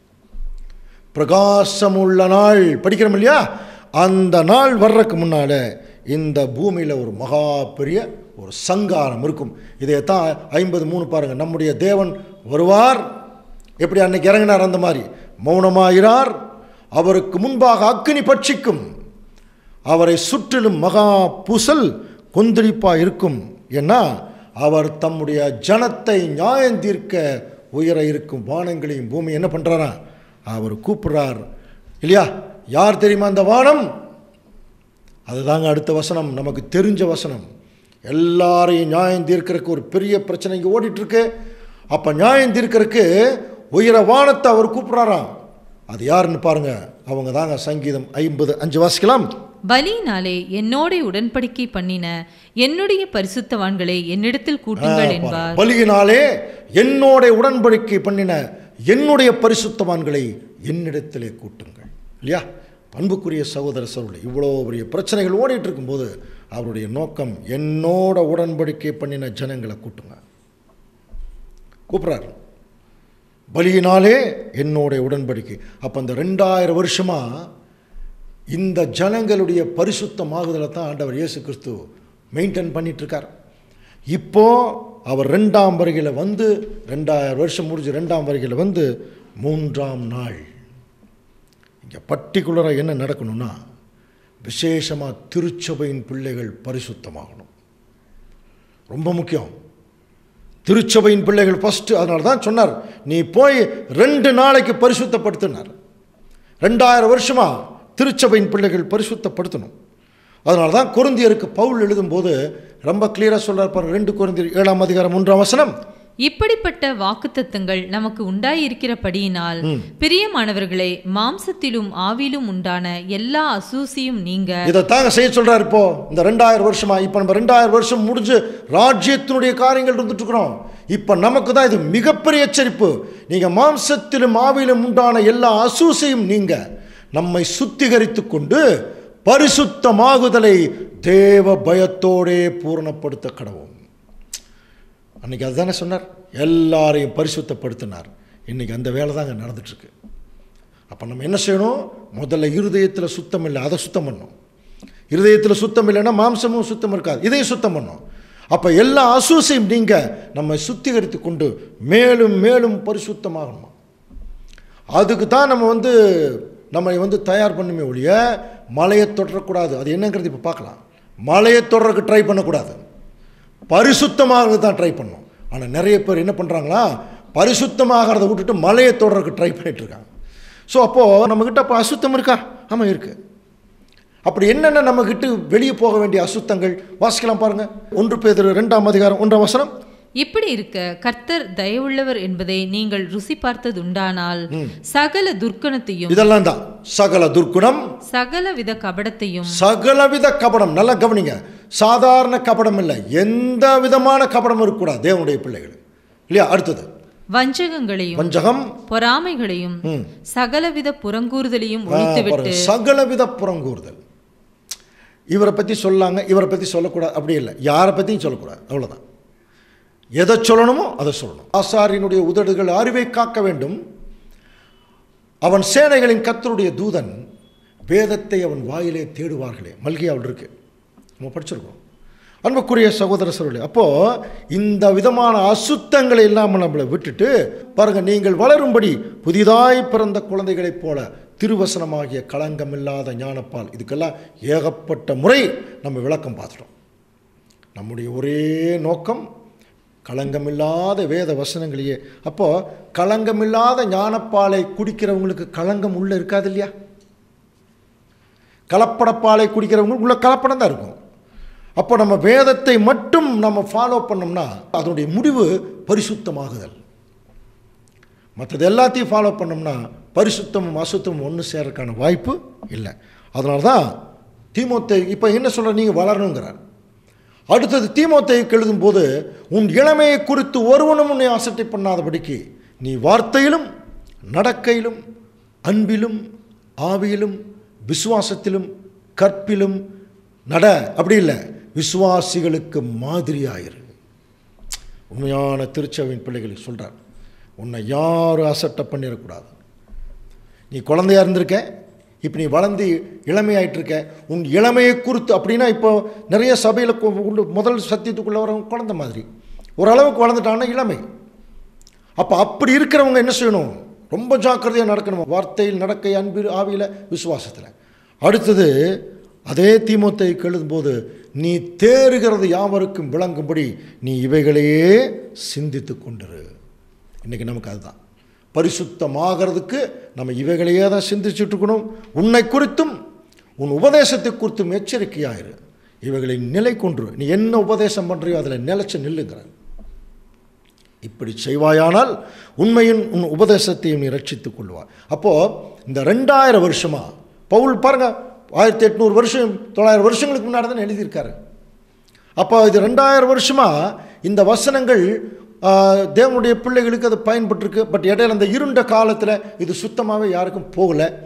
பிரகாசமுள்ள நாள் படிக்கிறோம் இல்லையா அந்த நாள் வர்றதுக்கு முன்னால் இந்த பூமியில் ஒரு மகா பெரிய ஒரு சங்காரம் இருக்கும் இதைத்தான் ஐம்பது மூணு பாருங்கள் நம்முடைய தேவன் வருவார் எப்படி அன்னைக்கு இறங்கினார் அந்த மாதிரி மௌனமாயிரார் அவருக்கு முன்பாக அக்கினி பட்சிக்கும் அவரை சுற்றிலும் மகா புசல் கொந்தளிப்பாக இருக்கும் ஏன்னா அவர் தம்முடைய ஜனத்தை நியாயந்தீர்க்க உயர இருக்கும் வானங்களையும் பூமி என்ன பண்ணுறாரா அவர் கூப்பிடுறார் இல்லையா யார் தெரியுமா அந்த வானம் அதுதாங்க அடுத்த வசனம் நமக்கு தெரிஞ்ச வசனம் எல்லாரையும் நியாயம் தீர்க்கறதுக்கு ஒரு பெரிய பிரச்சனை இங்கே ஓடிட்டுருக்கு அப்போ நியாயம் தீர்க்கறதுக்கு உயர வானத்தை அவர் கூப்பிட்றாராம் அது யாருன்னு பாருங்க அவங்க தாங்க சங்கீதம் ஐம்பது அஞ்சு வாசிக்கலாம் பலியினாலே என்னோட உடன்படிக்கை பண்ணின என்னுடைய பரிசுத்தவான்களை என்னிடத்தில் கூட்டுங்கள் என்பார் பலியினாலே என்னோட உடன்படிக்கை பண்ணின என்னுடைய பரிசுத்தவான்களை என்னிடத்திலே கூட்டுங்கள் இல்லையா அன்புக்குரிய சகோதர சகோதரி இவ்வளோ பெரிய பிரச்சனைகள் ஓடிட்டு இருக்கும்போது அவருடைய நோக்கம் என்னோட உடன்படிக்கை பண்ணின ஜனங்களை கூட்டுங்க கூப்பிட்றாரு பலியினாலே என்னோட உடன்படிக்கை அப்போ அந்த ரெண்டாயிரம் வருஷமாக இந்த ஜனங்களுடைய பரிசுத்தமாகுதலை தான் ஆண்டவர் இயேசு கிறிஸ்து மெயின்டைன் பண்ணிட்டு இருக்கார் இப்போ அவர் ரெண்டாம் வருகையில் வந்து ரெண்டாயிரம் வருஷம் முடிஞ்சு ரெண்டாம் வருகையில் வந்து மூன்றாம் நாள் இங்கே பர்டிகுலராக என்ன நடக்கணும்னா விசேஷமாக திருச்சபையின் பிள்ளைகள் பரிசுத்தமாகணும் ரொம்ப முக்கியம் திருச்சபையின் பிள்ளைகள் ஃபஸ்ட்டு அதனால தான் சொன்னார் நீ போய் ரெண்டு நாளைக்கு பரிசுத்தப்படுத்தினார் ரெண்டாயிரம் வருஷமா திருச்சபையின் பிள்ளைகள் பரிசுத்தப்படுத்தணும் அதனால தான் குருந்தியருக்கு பவுல் எழுதும்போது ரொம்ப கிளியராக சொல்றார் பாருங்க ரெண்டு குருந்தியர் ஏழாம் அதிகாரம் மூன்றாம் வசனம் இப்படிப்பட்ட வாக்குத்தத்தங்கள் நமக்கு உண்டாயிருக்கிறபடியினால் பிரியமானவர்களே மாம்சத்திலும் ஆவிலும் உண்டான எல்லா அசூசியும் நீங்க இதை தாங்க செய்ய சொல்றாரு இப்போ இந்த ரெண்டாயிரம் வருஷமா இப்போ நம்ம ரெண்டாயிரம் வருஷம் முடிஞ்சு ராஜ்யத்தினுடைய காரியங்கள் இருந்துட்டு இருக்கிறோம் இப்போ நமக்கு தான் இது மிகப்பெரிய எச்சரிப்பு நீங்க மாம்சத்திலும் ஆவிலும் உண்டான எல்லா அசூசையும் நீங்க நம்மை சுத்திகரித்து கொண்டு பரிசுத்தமாகுதலை தேவ பயத்தோடே பூரணப்படுத்த கடவும் அன்னைக்கு அதுதானே சொன்னார் எல்லாரையும் பரிசுத்தப்படுத்தினார் இன்னைக்கு அந்த வேலை தான் அங்கே நடந்துட்டுருக்கு அப்போ நம்ம என்ன செய்யணும் முதல்ல இருதயத்தில் சுத்தம் இல்லை அதை சுத்தம் பண்ணணும் இருதயத்தில் சுத்தம் இல்லைன்னா மாம்சமும் சுத்தம் இருக்காது இதையும் சுத்தம் பண்ணணும் அப்போ எல்லா அசூசையும் நீங்கள் நம்ம சுத்திகரித்து கொண்டு மேலும் மேலும் பரிசுத்தமாகணும் அதுக்கு தான் நம்ம வந்து நம்மை வந்து தயார் பண்ணுமே ஒழிய மலையை தொடரக்கூடாது அது என்னங்கிறது இப்போ பார்க்கலாம் மலையை தொடறதுக்கு ட்ரை பண்ணக்கூடாது பரிசுத்தமாகிறது தான் ட்ரை பண்ணணும் ஆனால் நிறைய பேர் என்ன பண்ணுறாங்களா பரிசுத்தமாகிறத விட்டுட்டு மலையை தொடறதுக்கு ட்ரை பண்ணிட்டு இருக்காங்க ஸோ அப்போது நம்மக்கிட்ட அப்போ அசுத்தம் இருக்கா ஆமாம் இருக்குது அப்படி என்னென்ன நம்மக்கிட்ட வெளியே போக வேண்டிய அசுத்தங்கள் வாசிக்கலாம் பாருங்க ஒன்று பேர் ரெண்டாம் அதிகாரம் ஒன்றாம் வசனம் இப்படி இருக்க கர்த்தர் தயவுள்ளவர் என்பதை நீங்கள் ருசி பார்த்ததுண்டானால் சகல துர்க்கணத்தையும் இதெல்லாம் தான் சகல துர்க்குணம் சகலவித கபடத்தையும் சகலவித கபடம் நல்லா கவனிங்க சாதாரண கபடம் இல்லை எந்த விதமான கபடம் இருக்கக்கூடாது தேவனுடைய பிள்ளைகள் இல்லையா அடுத்தது வஞ்சகங்களையும் வஞ்சகம் பொறாமைகளையும் சகலவித புறங்கூறுதலையும் ஆ, ஒழித்துவிட்டு பாருங்க, சகலவித புறங்கூறுதல் இவரை பற்றி சொல்லாங்க இவரை பற்றி சொல்லக்கூடாது அப்படி இல்லை யாரை பற்றியும் சொல்லக்கூடாது அவ்வளோதான் எதை சொல்லணுமோ அதை சொல்லணும் ஆசாரியனுடைய உதடுகள் அறிவை காக்க வேண்டும் அவன் சேனைகளின் கர்த்தருடைய தூதன் வேதத்தை அவன் வாயிலே தேடுவார்களே மல்கியாவில் இருக்கு நம்ம படிச்சிருக்கோம் அன்புக்குரிய சகோதர சகோதரி அப்போது இந்த விதமான அசுத்தங்களை இல்லாமல் நம்மளை விட்டுட்டு பாருங்கள் நீங்கள் வளரும்படி புதிதாய் பிறந்த குழந்தைகளைப் போல திருவசனமாகிய களங்கமில்லாத ஞானப்பால் இதுக்கெல்லாம் ஏகப்பட்ட முறை நம்ம விளக்கம் பார்த்துட்டோம் நம்முடைய ஒரே நோக்கம் களங்கமில்லாத வேத வசனங்களையே அப்போது களங்கமில்லாத ஞானப்பாலை குடிக்கிறவங்களுக்கு களங்கம் உள்ளே இருக்காது இல்லையா கலப்படப்பாலை குடிக்கிறவங்களுக்கு உள்ள கலப்படம் தான் இருக்கும் அப்போ நம்ம வேதத்தை மட்டும் நம்ம ஃபாலோ பண்ணோம்னா அதனுடைய முடிவு பரிசுத்தமாகுதல் மற்றது எல்லாத்தையும் ஃபாலோ பண்ணோம்னா பரிசுத்தமும் அசுத்தமும் ஒன்று சேரக்கான வாய்ப்பு இல்லை அதனால தான் தீமோத்தை இப்போ என்ன சொல்கிற நீங்கள் வளரணுங்கிறார் அடுத்தது தீமோத்தேயுக்கு எழுதும்போது உன் இளமையை குறித்து ஒருவனும் உன்னை அசட்டை பண்ணாதபடிக்கு நீ வார்த்தையிலும் நடக்கையிலும் அன்பிலும் ஆவியிலும் விசுவாசத்திலும் கற்பிலும் நட அப்படி இல்லை விசுவாசிகளுக்கு மாதிரியாயிரு உண்மையான திருச்சபையின் பிள்ளைகளுக்கு சொல்கிறார் உன்னை யாரும் அசட்டை பண்ணிடக்கூடாது நீ குழந்தையா இருந்திருக்க இப்போ நீ வளர்ந்து இளமையாயிட்டு இருக்க உன் இளமையை குறித்து அப்படின்னா இப்போ நிறைய சபையில் உள்ள முதல் சத்தியத்துக்குள்ளே வரவங்க குழந்தை மாதிரி ஓரளவுக்கு வளர்ந்துட்டான்னா இளமை அப்போ அப்படி இருக்கிறவங்க என்ன செய்யணும் ரொம்ப ஜாக்கிரதையாக நடக்கணும் வார்த்தையில் நடக்கை அன்பு ஆவியில் விசுவாசத்தில் அடுத்தது அதே தீமோத்தை எழுதும்போது நீ தேறுகிறது யாவருக்கும் விளங்கும்படி நீ இவைகளையே சிந்தித்து கொண்டிரு இன்றைக்கி நமக்கு அதுதான் பரிசுத்தமாகிறதுக்கு நம்ம இவைகளையே தான் சிந்திச்சுட்டு இருக்கணும் உன்னை குறித்தும் உன் உபதேசத்தை குறித்தும் எச்சரிக்கையாயிரு இவைகளை நிலை கொன்று நீ என்ன உபதேசம் பண்ணுறியோ அதில் நிலைச்சு நில்லுங்கிற இப்படி செய்வாயானால் உண்மையின் உன் உபதேசத்தையும் நீ ரட்சித்துக் கொள்வாய் அப்போது இந்த ரெண்டாயிரம் வருஷமா பவுல் பாருங்க ஆயிரத்தி எட்நூறு வருஷம் தொள்ளாயிரம் வருஷங்களுக்கு முன்னாடி தான் எழுதியிருக்காரு அப்போ இது ரெண்டாயிரம் வருஷமாக இந்த வசனங்கள் ஆ, தேவனுடைய பிள்ளைகளுக்கு அது பயன்பட்டிருக்கு பட் இடையில அந்த இருண்ட காலத்தில் இது சுத்தமாகவே யாருக்கும் போகலை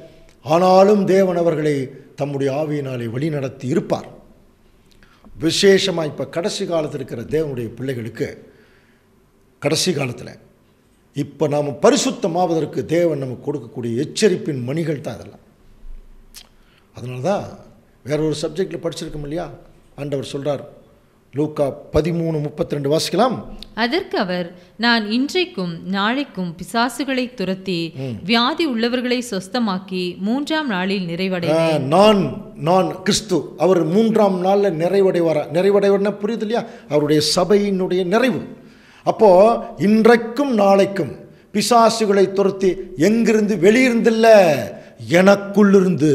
ஆனாலும் தேவன் அவர்களை தம்முடைய ஆவியினாலே வழிநடத்தி இருப்பார் விசேஷமாக இப்போ கடைசி காலத்தில் இருக்கிற தேவனுடைய பிள்ளைகளுக்கு கடைசி காலத்தில் இப்போ நாம் பரிசுத்தமாவதற்கு தேவன் நமக்கு கொடுக்கக்கூடிய எச்சரிப்பின் மணிகள் தான் இதெல்லாம் அதனால தான் வேற ஒரு சப்ஜெக்டில் படிச்சிருக்கோம் இல்லையா ஆண்டவர் சொல்கிறார் லூக்கா பதிமூணு முப்பத்தி ரெண்டு வாசிக்கலாம் அதற்கு அவர் நான் இன்றைக்கும் நாளைக்கும் பிசாசுகளை துரத்தி வியாதி உள்ளவர்களை சொஸ்தமாக்கி மூன்றாம் நாளில் நிறைவடை ஆ, நான் நான் கிறிஸ்து அவர் மூன்றாம் நாளில் நிறைவடைவாரா நிறைவடைவர்னா புரியுது இல்லையா அவருடைய சபையினுடைய நிறைவு அப்போ இன்றைக்கும் நாளைக்கும் பிசாசுகளை துரத்தி எங்கிருந்து வெளியிருந்தில்ல எனக்குள்ளிருந்து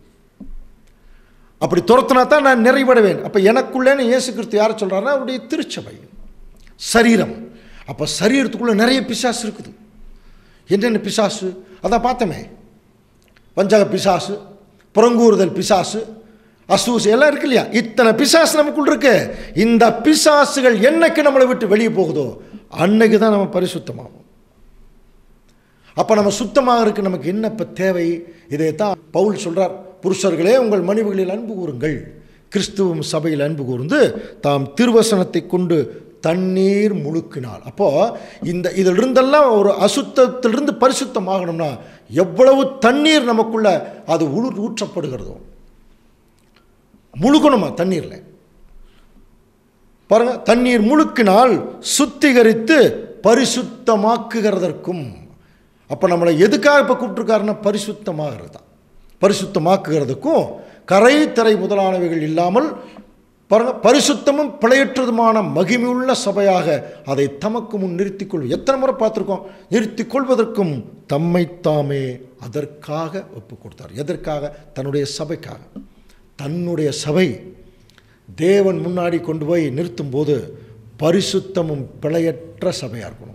அப்படி துரத்தினா தான் நான் நிறைவடைவேன் அப்போ எனக்குள்ளேன்னு இயேசு கிறிஸ்து யாரை சொல்கிறாருன்னா அவருடைய திருச்சபை சரீரம் அப்போ சரீரத்துக்குள்ளே நிறைய பிசாசு இருக்குது என்னென்ன பிசாசு அதான் பார்த்தோமே வஞ்சக பிசாசு புறங்கூறுதல் பிசாசு அசூசு எல்லாம் இருக்கு இல்லையா இத்தனை பிசாசு நமக்குள்ள இருக்கு இந்த பிசாசுகள் என்னைக்கு நம்மளை விட்டு வெளியே போகுதோ அன்னைக்கு தான் நம்ம பரிசுத்தமாகும் அப்போ நம்ம சுத்தமாக இருக்கு நமக்கு என்ன இப்போ தேவை இதைத்தான் பவுல் சொல்றார் புருஷர்களே உங்கள் மனைவிகளில் அன்பு கூறுங்கள் கிறிஸ்துவும் சபையில் அன்பு கூர்ந்து தாம் திருவசனத்தை கொண்டு தண்ணீர் முழுக்கினார் அப்போ இந்த இதிலிருந்தெல்லாம் ஒரு அசுத்தத்திலிருந்து பரிசுத்தமாகணும்னா எவ்வளவு தண்ணீர் நமக்குள்ள அது உழு ஊற்றப்படுகிறதோ முழுகணுமா தண்ணீரில் பாருங்க தண்ணீர் முழுக்கினால் சுத்திகரித்து பரிசுத்தமாக்குகிறதற்கும் அப்போ நம்மளை எதுக்காக இப்போ கூப்பிட்டுருக்காருன்னா பரிசுத்தமாகிறது தான் பரிசுத்தமாக்குகிறதுக்கும் கரை திரை முதலானவைகள் இல்லாமல் பாருங்க பரிசுத்தமும் பிழையற்றதுமான மகிமையுள்ள சபையாக அதை தமக்கு முன் நிறுத்திக் கொள் எத்தனை முறை பார்த்துருக்கோம் நிறுத்திக் கொள்வதற்கும் தம்மைத்தாமே அதற்காக ஒப்பு கொடுத்தார் எதற்காக தன்னுடைய சபைக்காக தன்னுடைய சபை தேவன் முன்னாடி கொண்டு போய் நிறுத்தும்போது பரிசுத்தமும் பிழையற்ற சபையாக இருக்கணும்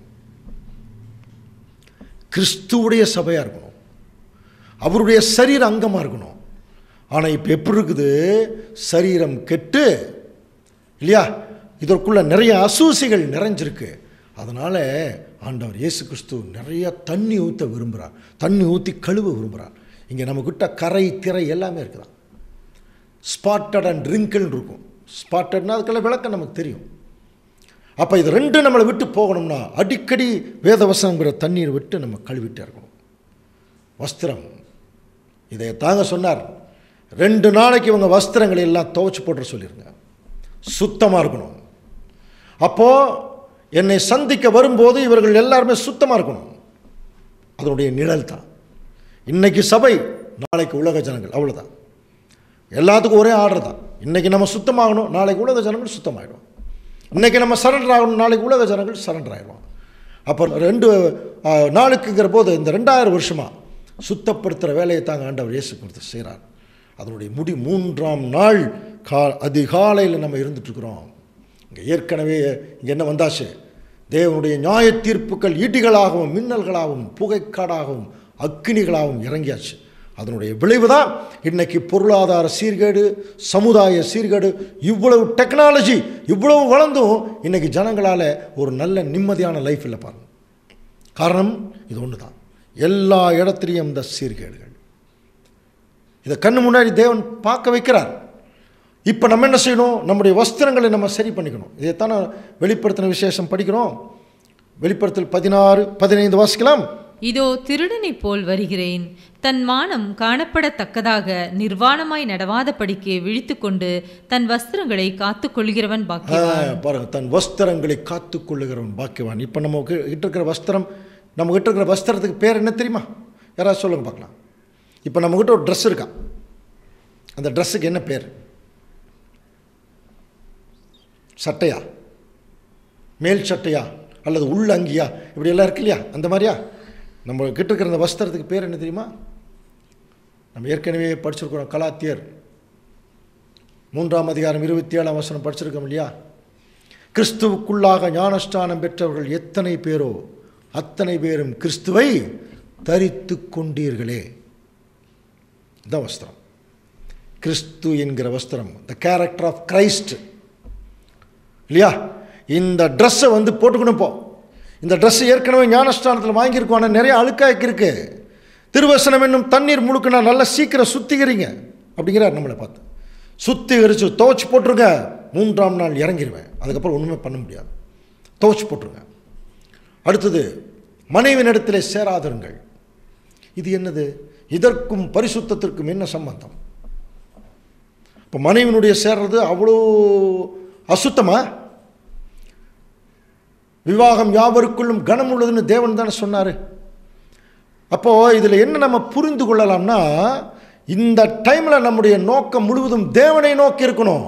கிறிஸ்துவுடைய சபையாக இருக்கணும் அவருடைய சரீர அங்கமாக இருக்கணும் ஆனால் இப்போ எப்படி இருக்குது சரீரம் கெட்டு இல்லையா இதற்குள்ள நிறைய அசூசிகள் நிறைஞ்சிருக்கு அதனால் ஆண்டவர் இயேசு கிறிஸ்து நிறைய தண்ணி ஊற்ற விரும்புகிறார் தண்ணி ஊற்றி கழுவ விரும்புகிறார் இங்கே நம்மக்கிட்ட கரை திரை எல்லாமே இருக்குதான் ஸ்பாட்டட் அண்ட் ரிங்கிள் இருக்கும் ஸ்பாட்டட்னா அதுக்கெல்லாம் விளக்கம் நமக்கு தெரியும் அப்போ இது ரெண்டு நம்மளை விட்டு போகணும்னா அடிக்கடி வேதவசனங்கிற தண்ணீர் விட்டு நம்ம கழுவிட்டே இருக்கணும் வஸ்திரம் இதை தாங்க சொன்னார் ரெண்டு நாளைக்கு இவங்க வஸ்திரங்களை எல்லாம் துவைச்சு போட்டு சொல்லிடுங்க சுத்தமாக இருக்கணும் அப்போது என்னை சந்திக்க வரும்போது இவர்கள் எல்லாருமே சுத்தமாக இருக்கணும் அதனுடைய நிழல் தான் இன்னைக்கு சபை நாளைக்கு உலக ஜனங்கள் அவ்வளோதான் எல்லாத்துக்கும் ஒரே ஆர்டர் தான் இன்றைக்கி நம்ம சுத்தமாகணும் நாளைக்கு உலக ஜனங்கள் சுத்தமாகிடும் இன்றைக்கி நம்ம சரண்டர் ஆகணும் நாளைக்கு உலக ஜனங்கள் சரண்டர் ஆகிடுவோம் அப்போ ரெண்டு ஆ, நாளுக்குங்கிற போது இந்த ரெண்டாயிரம் வருஷமாக சுத்தப்படுத்துகிற வேலையை தாங்க ஆண்டவர் இயேசு கொடுத்து செய்கிறார் அதனுடைய முடி மூன்றாம் நாள் கா அதிகாலையில் நம்ம இருந்துட்டுருக்குறோம் இங்கே ஏற்கனவே இங்கே என்ன வந்தாச்சு தேவனுடைய நியாய தீர்ப்புகள் ஈட்டிகளாகவும் மின்னல்களாகவும் புகைக்காடாகவும் அக்கினிகளாகவும் இறங்கியாச்சு அதனுடைய விளைவு தான் இன்னைக்கு பொருளாதார சீர்கேடு சமுதாய சீர்கேடு இவ்வளவு டெக்னாலஜி இவ்வளவு வளர்ந்தும் இன்னைக்கு ஜனங்களால் ஒரு நல்ல நிம்மதியான லைஃப் இல்லை பாருங்க காரணம் இது ஒன்று தான் எல்லா இடத்துலையும் இந்த சீர்கேடுகள் இதை கண்ணு முன்னாடி தேவன் பார்க்க வைக்கிறார் இப்போ நம்ம என்ன செய்யணும் நம்முடைய வஸ்திரங்களை நம்ம சரி பண்ணிக்கணும் இதைத்தானே வெளிப்படுத்தின விசேஷம் படிக்கிறோம் வெளிப்படுத்தல் பதினாறு பதினைந்து வாசிக்கலாம் இதோ திருடனைப் போல் வருகிறேன் தன் மானம் காணப்படத்தக்கதாக நிர்வாணமாய் நடவாதபடிக்கு விழித்துக்கொண்டு தன் வஸ்திரங்களை காத்துக் கொள்கிறவன் ஆ, பாக்கியவான் பாருங்க தன் வஸ்திரங்களை காத்து கொள்ளுகிறவன் பாக்கியவான் இப்போ நம்ம கி- கிட்ட இருக்கிற வஸ்திரம் நம்ம கிட்ட இருக்கிற வஸ்திரத்துக்கு பேர் என்ன தெரியுமா யாராவது சொல்லுங்க பார்க்கலாம் இப்போ நம்மக்கிட்ட ஒரு ட்ரெஸ் இருக்கா அந்த ட்ரெஸ்ஸுக்கு என்ன பேர் சட்டையா மேல் சட்டையா அல்லது உள் அங்கியா இப்படி எல்லாம் இருக்கு இல்லையா அந்த மாதிரியா நம்ம கிட்ட இருக்கிற அந்த வஸ்திரத்துக்கு பேர் என்ன தெரியுமா நம்ம ஏற்கனவே படிச்சிருக்கிறோம் கலாத்தியர் மூன்றாம் அதிகாரம் இருபத்தி ஏழாம் வசனம் படிச்சிருக்கோம் இல்லையா கிறிஸ்துவுக்குள்ளாக ஞானஸ்தானம் பெற்றவர்கள் எத்தனை பேரோ அத்தனை பேரும் கிறிஸ்துவை தரித்து கொண்டீர்களே இந்த வஸ்திரம் கிறிஸ்து என்கிற வஸ்திரம் த கேரக்டர் ஆஃப் கிரைஸ்ட் இல்லையா இந்த ட்ரெஸ்ஸை வந்து போட்டுக்கணும் இப்போ இந்த ட்ரெஸ் ஏற்கனவே ஞானஸ்தானத்தில் வாங்கியிருக்கோம் ஆனால் நிறைய அழுக்காக்கி இருக்கு திருவசனம் என்னும் தண்ணீர் முழுக்க நான் நல்லா சீக்கிரம் சுத்திகரிங்க அப்படிங்கிறார் நம்மளை பார்த்து சுத்திகரித்து துவச்சி போட்டுருங்க மூன்றாம் நாள் இறங்கிடுவேன் அதுக்கப்புறம் ஒன்றுமே பண்ண முடியாது துவச்சி போட்டுருங்க அடுத்தது மனைவின் இடத்திலே சேராதிருங்கள் இது என்னது இதற்கும் பரிசுத்தத்திற்கும் என்ன சம்பந்தம் இப்போ மனைவினுடைய சேர்றது அவ்வளோ அசுத்தமா விவாகம் யாவருக்குள்ளும் கனம் உள்ளதுன்னு தேவன் தானே சொன்னார் அப்போது இதில் என்ன நம்ம புரிந்து கொள்ளலாம்னா இந்த டைமில் நம்முடைய நோக்கம் முழுவதும் தேவனை நோக்கி இருக்கணும்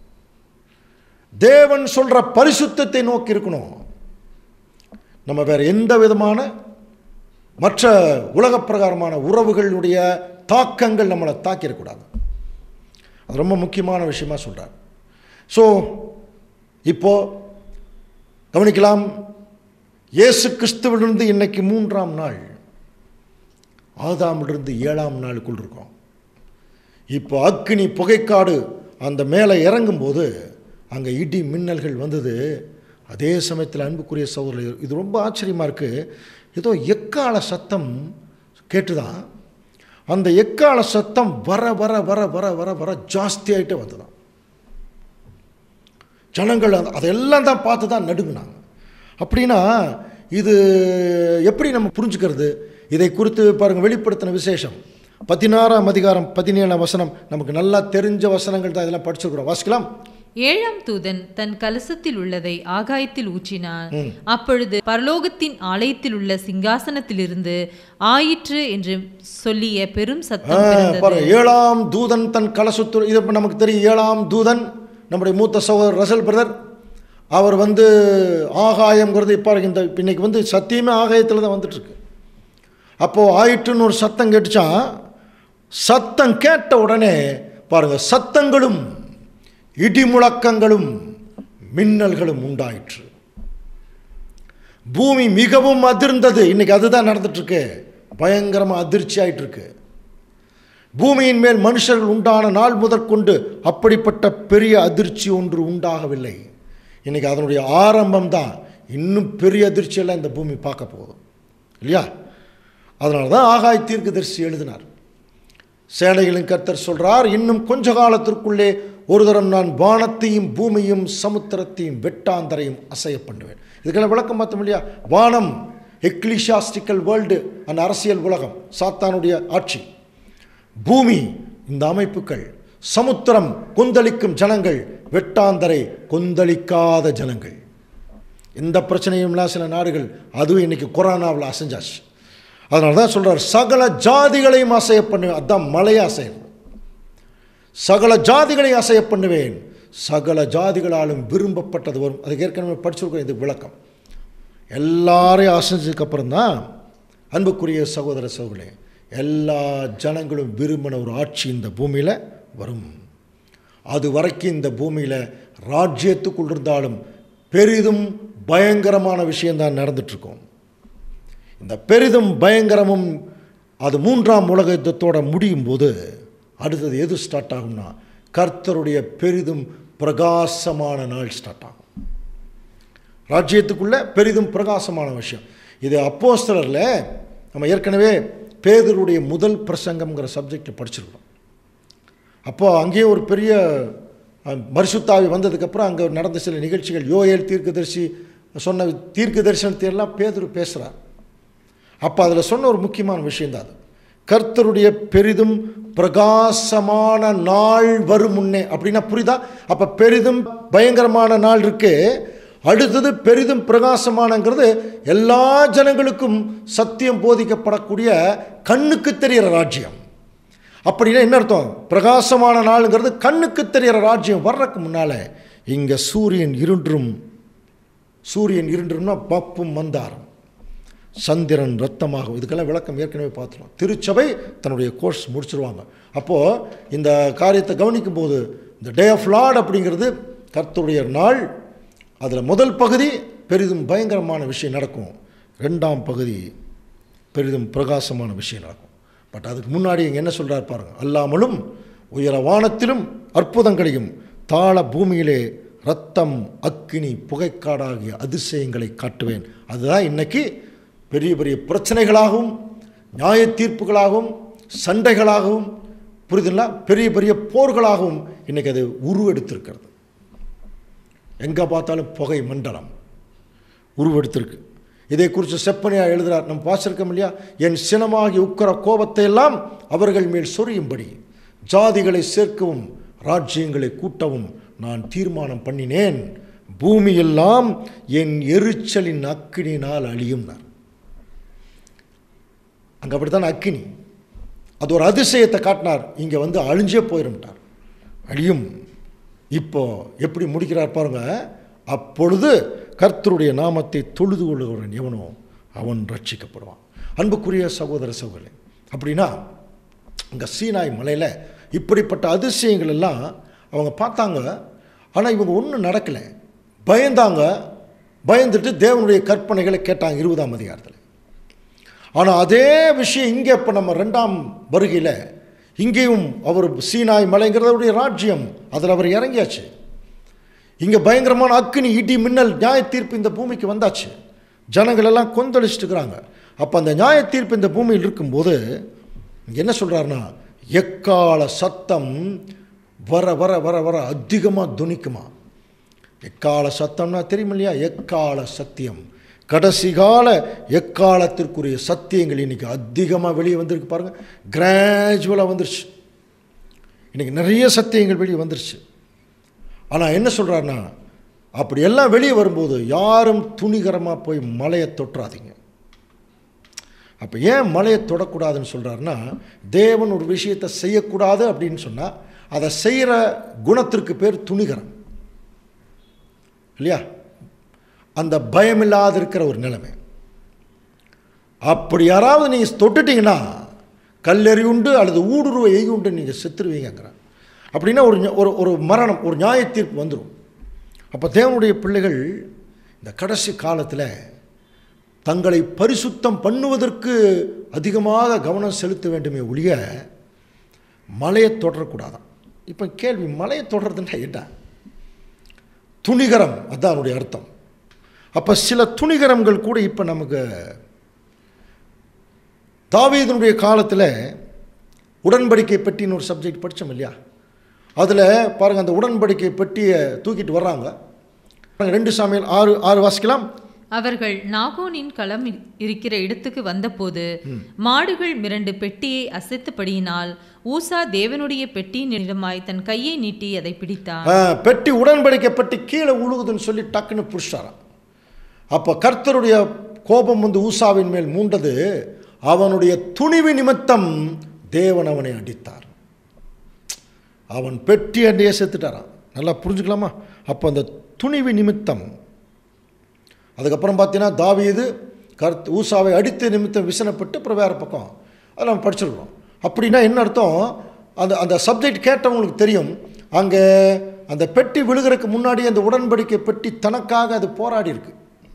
தேவன் சொல்கிற பரிசுத்தத்தை நோக்கி இருக்கணும் நம்ம வேறு எந்த விதமான மற்ற உலகப் பிரகாரமான உறவுகளுடைய தாக்கங்கள் நம்மளை தாக்கிடக்கூடாது அது ரொம்ப முக்கியமான விஷயமா சொல்கிறார் ஸோ இப்போது கவனிக்கலாம் இயேசு கிறிஸ்துவிலிருந்து இன்னைக்கு மூன்றாம் நாள் ஆதாமிலிருந்து ஏழாம் நாளுக்குள் இருக்கோம் இப்போ அக்கினி புகைக்காடு அந்த மேலே இறங்கும்போது அங்கே இடி மின்னல்கள் வந்தது அதே சமயத்தில் அன்புக்குரிய சகோதரர் இது ரொம்ப ஆச்சரியமாக இருக்குது ஏதோ எக்கால சத்தம் கேட்டுதான் அந்த எக்கால சத்தம் வர வர வர வர வர வர ஜாஸ்தியாயிட்டே வந்துதான் ஜனங்கள் அந்த- அதெல்லாம் தான் பார்த்து தான் நடுங்கினாங்க அப்படின்னா இது எப்படி நம்ம புரிஞ்சுக்கிறது இதை குறித்து பாருங்கள் வெளிப்படுத்தின விசேஷம் பதினாறாம் அதிகாரம் பதினேழாம் வசனம் நமக்கு நல்லா தெரிஞ்ச வசனங்கள் தான் இதெல்லாம் படிச்சிருக்கிறோம் வாசிக்கலாம் ஏழாம் தூதன் தன் கலசத்தில் உள்ளதை ஆகாயத்தில் ஊற்றினான் அப்பொழுது பரலோகத்தின் ஆலயத்தில் உள்ள சிங்காசனத்திலிருந்து ஆயிற்று என்று சொல்லிய பெரும் ஆ, சத்தம் பிறந்தது பாருங்க ஏழாம் தூதன் தன் கலசத்து இது இப்ப நமக்கு தெரியும் ஏழாம் தூதன் நம்முடைய மூத்த சகோதரர் ரசல் பிரதர் அவர் வந்து ஆகாயம்ங்கிறது இப்போ இந்த இப்ப இன்னைக்கு வந்து சத்தியமே ஆகாயத்தில் தான் வந்துட்டுருக்கு அப்போது ஆயிட்டுன்னு ஒரு சத்தம் கேட்டுச்சான் சத்தம் கேட்ட உடனே பாருங்க சத்தங்களும் இடிமுழக்கங்களும் மின்னல்களும் உண்டாயிற்று பூமி மிகவும் அதிர்ந்தது இன்னைக்கு அதுதான் நடந்துட்டு இருக்கு பயங்கரமாக அதிர்ச்சி ஆயிட்டு இருக்கு பூமியின் மேல் மனுஷர்கள் உண்டான நாள் முதற்கொண்டு அப்படிப்பட்ட பெரிய அதிர்ச்சி ஒன்று உண்டாகவில்லை இன்னைக்கு அதனுடைய ஆரம்பம் தான் இன்னும் பெரிய அதிர்ச்சியெல்லாம் இந்த பூமி பார்க்க போகுது இல்லையா அதனால தான் ஆகாய் தீர்க்கதரிசி எழுதினார் சேனைகளின் கர்த்தர் சொல்றார் இன்னும் கொஞ்ச காலத்திற்குள்ளே ஒரு தரம் நான் வானத்தையும் பூமியும் சமுத்திரத்தையும் வெட்டாந்தரையும் அசைய பண்ணுவேன் இதுக்கெல்லாம் விளக்கம் பார்த்தோம் இல்லையா வானம் எக்லிஷாஸ்டிக்கல் வேர்ல்டு அந்த அரசியல் உலகம் சாத்தானுடைய ஆட்சி பூமி இந்த அமைப்புகள் சமுத்திரம் கொந்தளிக்கும் ஜனங்கள் வெட்டாந்தரை கொந்தளிக்காத ஜனங்கள் எந்த பிரச்சனையும் இல்லாத சில நாடுகள் அதுவும் இன்னைக்கு கொரோனாவில் அசைஞ்சாச்சு அதனால தான் சொல்றார் சகல ஜாதிகளையும் அசைய பண்ணுவேன் அதான் மலையை அசையணும் சகல ஜாதிகளையும் அசைய பண்ணுவேன் சகல ஜாதிகளாலும் விரும்பப்பட்டது வரும் அதுக்கு ஏற்கனவே படிச்சிருக்கோம் இது விளக்கம் எல்லாரையும் அசைஞ்சதுக்கு அப்புறம் தான் அன்புக்குரிய சகோதர சகோதரே எல்லா ஜனங்களும் விரும்பின ஒரு ஆட்சி இந்த பூமியில் வரும் அது வரைக்கும் இந்த பூமியில் ராஜ்யத்துக்குள் இருந்தாலும் பெரிதும் பயங்கரமான விஷயம்தான் நடந்துட்டுருக்கோம் இந்த பெரிதும் பயங்கரமும் அது மூன்றாம் உலக யுத்தத்தோட முடியும் போது அடுத்தது எது ஸ்டார்ட் ஆகும்னா கர்த்தருடைய பெரிதும் பிரகாசமான நாள் ஸ்டார்ட் ஆகும் ராஜ்யத்துக்குள்ள பெரிதும் பிரகாசமான விஷயம் இது அப்போஸ்தலரில் நம்ம ஏற்கனவே பேதருடைய முதல் பிரசங்கம்ங்கிற சப்ஜெக்டை படிச்சிருக்கோம் அப்போ அங்கேயே ஒரு பெரிய அஹ், மரிசுத்தாவி வந்ததுக்கப்புறம் அங்கே நடந்த சில நிகழ்ச்சிகள் யோயேல் தீர்க்கதரிசி சொன்ன தீர்க்க தரிசனத்தை எல்லாம் பேதுரு பேசுகிறார் அப்போ அதில் சொன்ன ஒரு முக்கியமான விஷயம்தான் அது கர்த்தருடைய பெரிதும் பிரகாசமான நாள் வரும் முன்னே அப்படின்னா புரியுதா அப்போ பெரிதும் பயங்கரமான நாள் இருக்கு அடுத்தது பெரிதும் பிரகாசமானங்கிறது எல்லா ஜனங்களுக்கும் சத்தியம் போதிக்கப்படக்கூடிய கண்ணுக்கு தெரிகிற ராஜ்யம் அப்படின்னா என்ன அர்த்தம் பிரகாசமான நாளுங்கிறது கண்ணுக்கு தெரிகிற ராஜ்யம் வர்றதுக்கு முன்னால் இங்கே சூரியன் இருண்டும் சூரியன் இருண்டும்னா பப்பும் மந்தாரம் சந்திரன் ரத்தமாகும் இதுக்கெல்லாம் விளக்கம் ஏற்கனவே பார்த்துருவோம் திருச்சபை தன்னுடைய கோர்ஸ் முடிச்சிருவாங்க அப்போது இந்த காரியத்தை கவனிக்கும் போது இந்த டே ஆஃப் லார்ட் அப்படிங்கிறது கர்த்தருடைய நாள் அதில் முதல் பகுதி பெரிதும் பயங்கரமான விஷயம் நடக்கும் ரெண்டாம் பகுதி பெரிதும் பிரகாசமான விஷயம் நடக்கும் பட் அதுக்கு முன்னாடி இங்கே என்ன சொல்கிறார் பாருங்க அல்லாமலும் உயர வானத்திலும் அற்புதங்களையும் தாழ பூமியிலே ரத்தம் அக்கினி புகைக்காடாகிய அதிசயங்களை காட்டுவேன் அதுதான் இன்னைக்கு பெரிய பெரிய பிரச்சனைகளாகவும் நியாய தீர்ப்புகளாகவும் சண்டைகளாகவும் புரியுதுங்களா பெரிய பெரிய போர்களாகவும் இன்றைக்கி அது உருவெடுத்திருக்கிறது எங்கே பார்த்தாலும் புகை மண்டலம் உருவெடுத்திருக்கு இதை குறித்து செப்பனியா எழுதுகிறார் நம்ம வாசிருக்கோம் இல்லையா என் சினமாகி உக்கர கோபத்தை எல்லாம் அவர்கள் மேல் சொரியும்படி ஜாதிகளை சேர்க்கவும் ராஜ்யங்களை கூட்டவும் நான் தீர்மானம் பண்ணினேன் பூமியெல்லாம் என் எரிச்சலின் அக்கினினால் அழியும்னார் அங்கே அப்படித்தான் அக்கினி அது ஒரு அதிசயத்தை காட்டினார் இங்கே வந்து அழிஞ்சே போயிருந்தார் அழியும் இப்போ எப்படி முடிக்கிறார் பாருங்க அப்பொழுது கர்த்தருடைய நாமத்தை தொழுது கொள்ளுகிறவன் எவனோ அவன் ரட்சிக்கப்படுவான் அன்புக்குரிய சகோதர சகோதரி அப்படின்னா இங்கே சீனாய் மலையில் இப்படிப்பட்ட அதிசயங்கள் எல்லாம் அவங்க பார்த்தாங்க ஆனால் இவங்க ஒன்றும் நடக்கலை பயந்தாங்க பயந்துட்டு தேவனுடைய கற்பனைகளை கேட்டாங்க இருபதாம் அதிகாரத்தில் ஆனால் அதே விஷயம் இங்கே இப்போ நம்ம ரெண்டாம் வருகையில் இங்கேயும் அவர் சீனாய் மலைங்கிறதுடைய ராஜ்யம் அதில் அவர் இறங்கியாச்சு இங்கே பயங்கரமான அக்கினி இடி மின்னல் நியாய தீர்ப்பு இந்த பூமிக்கு வந்தாச்சு ஜனங்கள் எல்லாம் கொந்தளிச்சுட்டுக்கிறாங்க அப்போ அந்த நியாய தீர்ப்பு இந்த பூமியில் இருக்கும்போது இங்க என்ன சொல்கிறாருன்னா எக்கால சத்தம் வர வர வர வர அதிகமாக துணிக்குமா எக்கால சத்தம்னா தெரியும் இல்லையா எக்கால சத்தியம் கடைசி கால எக்காலத்திற்குரிய சத்தியங்கள் இன்றைக்கி அதிகமாக வெளியே வந்திருக்கு பாருங்கள் கிராஜுவலாக வந்துருச்சு இன்றைக்கி நிறைய சத்தியங்கள் வெளியே வந்துருச்சு ஆனால் என்ன சொல்கிறாருன்னா அப்படி எல்லாம் வெளியே வரும்போது யாரும் துணிகரமாக போய் மலையை தொட்டுறாதீங்க அப்போ ஏன் மலையை தொடக்கூடாதுன்னு சொல்கிறாருன்னா தேவன் ஒரு விஷயத்தை செய்யக்கூடாது அப்படின்னு சொன்னால் அதை செய்கிற குணத்திற்கு பேர் துணிகரம் இல்லையா அந்த பயமில்லாத இருக்கிற ஒரு நிலைமை அப்படி யாராவது நீங்கள் தொட்டுட்டீங்கன்னா கல்லெறி உண்டு அல்லது ஊடுருவ எய் உண்டு நீங்கள் செத்துருவீங்கிறான் அப்படின்னா ஒரு ஞ- ஒரு ஒரு மரணம் ஒரு நியாய தீர்ப்பு வந்துடும் அப்போ தேவனுடைய பிள்ளைகள் இந்த கடைசி காலத்தில் தங்களை பரிசுத்தம் பண்ணுவதற்கு அதிகமாக கவனம் செலுத்த வேண்டுமே ஒழிய மலையை தொடரக்கூடாதான் இப்போ கேள்வி மலையை தொடர்றதுன்னா என்ன துணிகரம் அதான் அதனுடைய அர்த்தம் அப்போ சில துணிகரங்கள் கூட இப்போ நமக்கு தாவீதனுடைய காலத்தில் உடன்படிக்கை பெட்டின்னு ஒரு சப்ஜெக்ட் படித்தோம் இல்லையா அதில் பாருங்கள் அந்த உடன்படிக்கை பெட்டியை தூக்கிட்டு வர்றாங்க பாருங்க, ரெண்டு சாமியல் ஆறு ஆறு வாசிக்கலாம் அவர்கள் நாகோனின் களம் இ- இருக்கிற இடத்துக்கு வந்தபோது மாடுகள் மிரண்டு பெட்டியை அசைத்தபடியினால் ஊசா தேவனுடைய பெட்டியினிடமாய் தன் கையை நீட்டி அதை பிடித்தான் ஆ, பெட்டி உடன்படிக்கை பெட்டி கீழே உழுகுதுன்னு சொல்லி டக்குன்னு புடிச்சாராம் அப்போ கர்த்தருடைய கோபம் வந்து ஊசாவின் மேல் மூண்டது அவனுடைய துணிவு நிமித்தம் தேவன் அவனை அடித்தார் அவன் பெட்டி அண்டையே செத்துட்டாரான் நல்லா புரிஞ்சுக்கலாமா அப்போ அந்த துணிவு நிமித்தம் அதுக்கப்புறம் பார்த்தீங்கன்னா தாவீது கர்த் ஊசாவை அடித்த நிமித்தம் விசனப்பட்டு அப்புறம் வேறு பக்கம் அதை நம்ம படிச்சிருக்கோம் அப்படின்னா என்ன அர்த்தம் அந்த அந்த சப்ஜெக்ட் கேட்டவங்களுக்கு தெரியும் அங்கே அந்த பெட்டி விழுகிறதுக்கு முன்னாடி அந்த உடன்படிக்கை பெட்டி தனக்காக அது போராடி இருக்கு